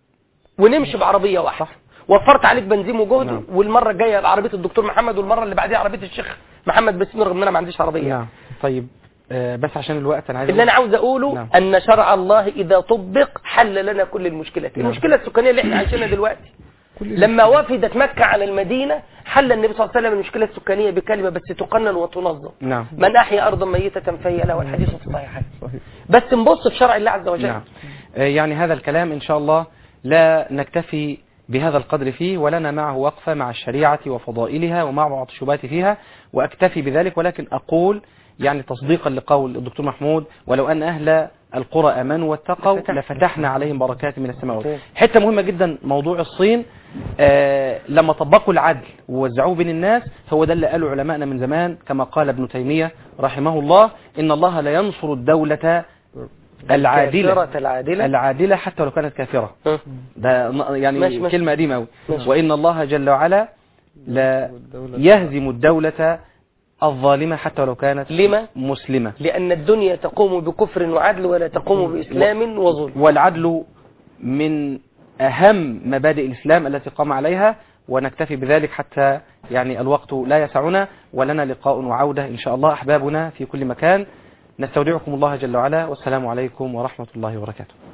ونمشي بعربيه واحده وفرت عليك بنزين وجهد نعم. والمره الجايه عربيه الدكتور محمد والمره اللي بعديها عربيه الشيخ محمد بسيم رغم ان انا ما عنديش عربيه نعم طيب آه، بس عشان الوقت انا عايز اللي انا أقول- عاوز اقوله نعم. ان شرع الله اذا طبق حل لنا كل المشكلات المشكله السكانيه اللي احنا عايشينها دلوقتي لما وفدت مكة على المدينة حل النبي صلى الله عليه وسلم المشكلة السكانية بكلمة بس تقنن وتنظم نعم من أحيا أرضا ميتة فهي له الحديث في الصحيحين صحيح بس نبص في شرع الله عز وجل نعم آه، يعني هذا الكلام إن شاء الله لا نكتفي بهذا القدر فيه ولنا معه وقفة مع الشريعة وفضائلها ومع بعض الشبهات فيها وأكتفي بذلك ولكن أقول يعني تصديقا لقول الدكتور محمود ولو أن أهل القرى أمنوا واتقوا لفتح- لفتحنا عليهم بركات من السماء والأرض حتة مهمة جدا موضوع الصين آه لما طبقوا العدل ووزعوه بين الناس هو ده اللي قاله علمائنا من زمان كما قال ابن تيمية رحمه الله إن الله لا ينصر الدولة العادلة الكافرة العادلة العادلة حتى ولو كانت كافرة ها. ده ن- يعني ماشي، ماشي. كلمة قديمة أوي ماشي. وإن الله جل وعلا لا يهزم الدولة الظالمة حتى ولو كانت لما؟ مسلمة لأن الدنيا تقوم بكفر وعدل ولا تقوم بإسلام وظلم والعدل من أهم مبادئ الإسلام التي قام عليها ونكتفي بذلك حتى يعني الوقت لا يسعنا ولنا لقاء وعودة إن شاء الله أحبابنا في كل مكان نستودعكم الله جل وعلا والسلام عليكم ورحمة الله وبركاته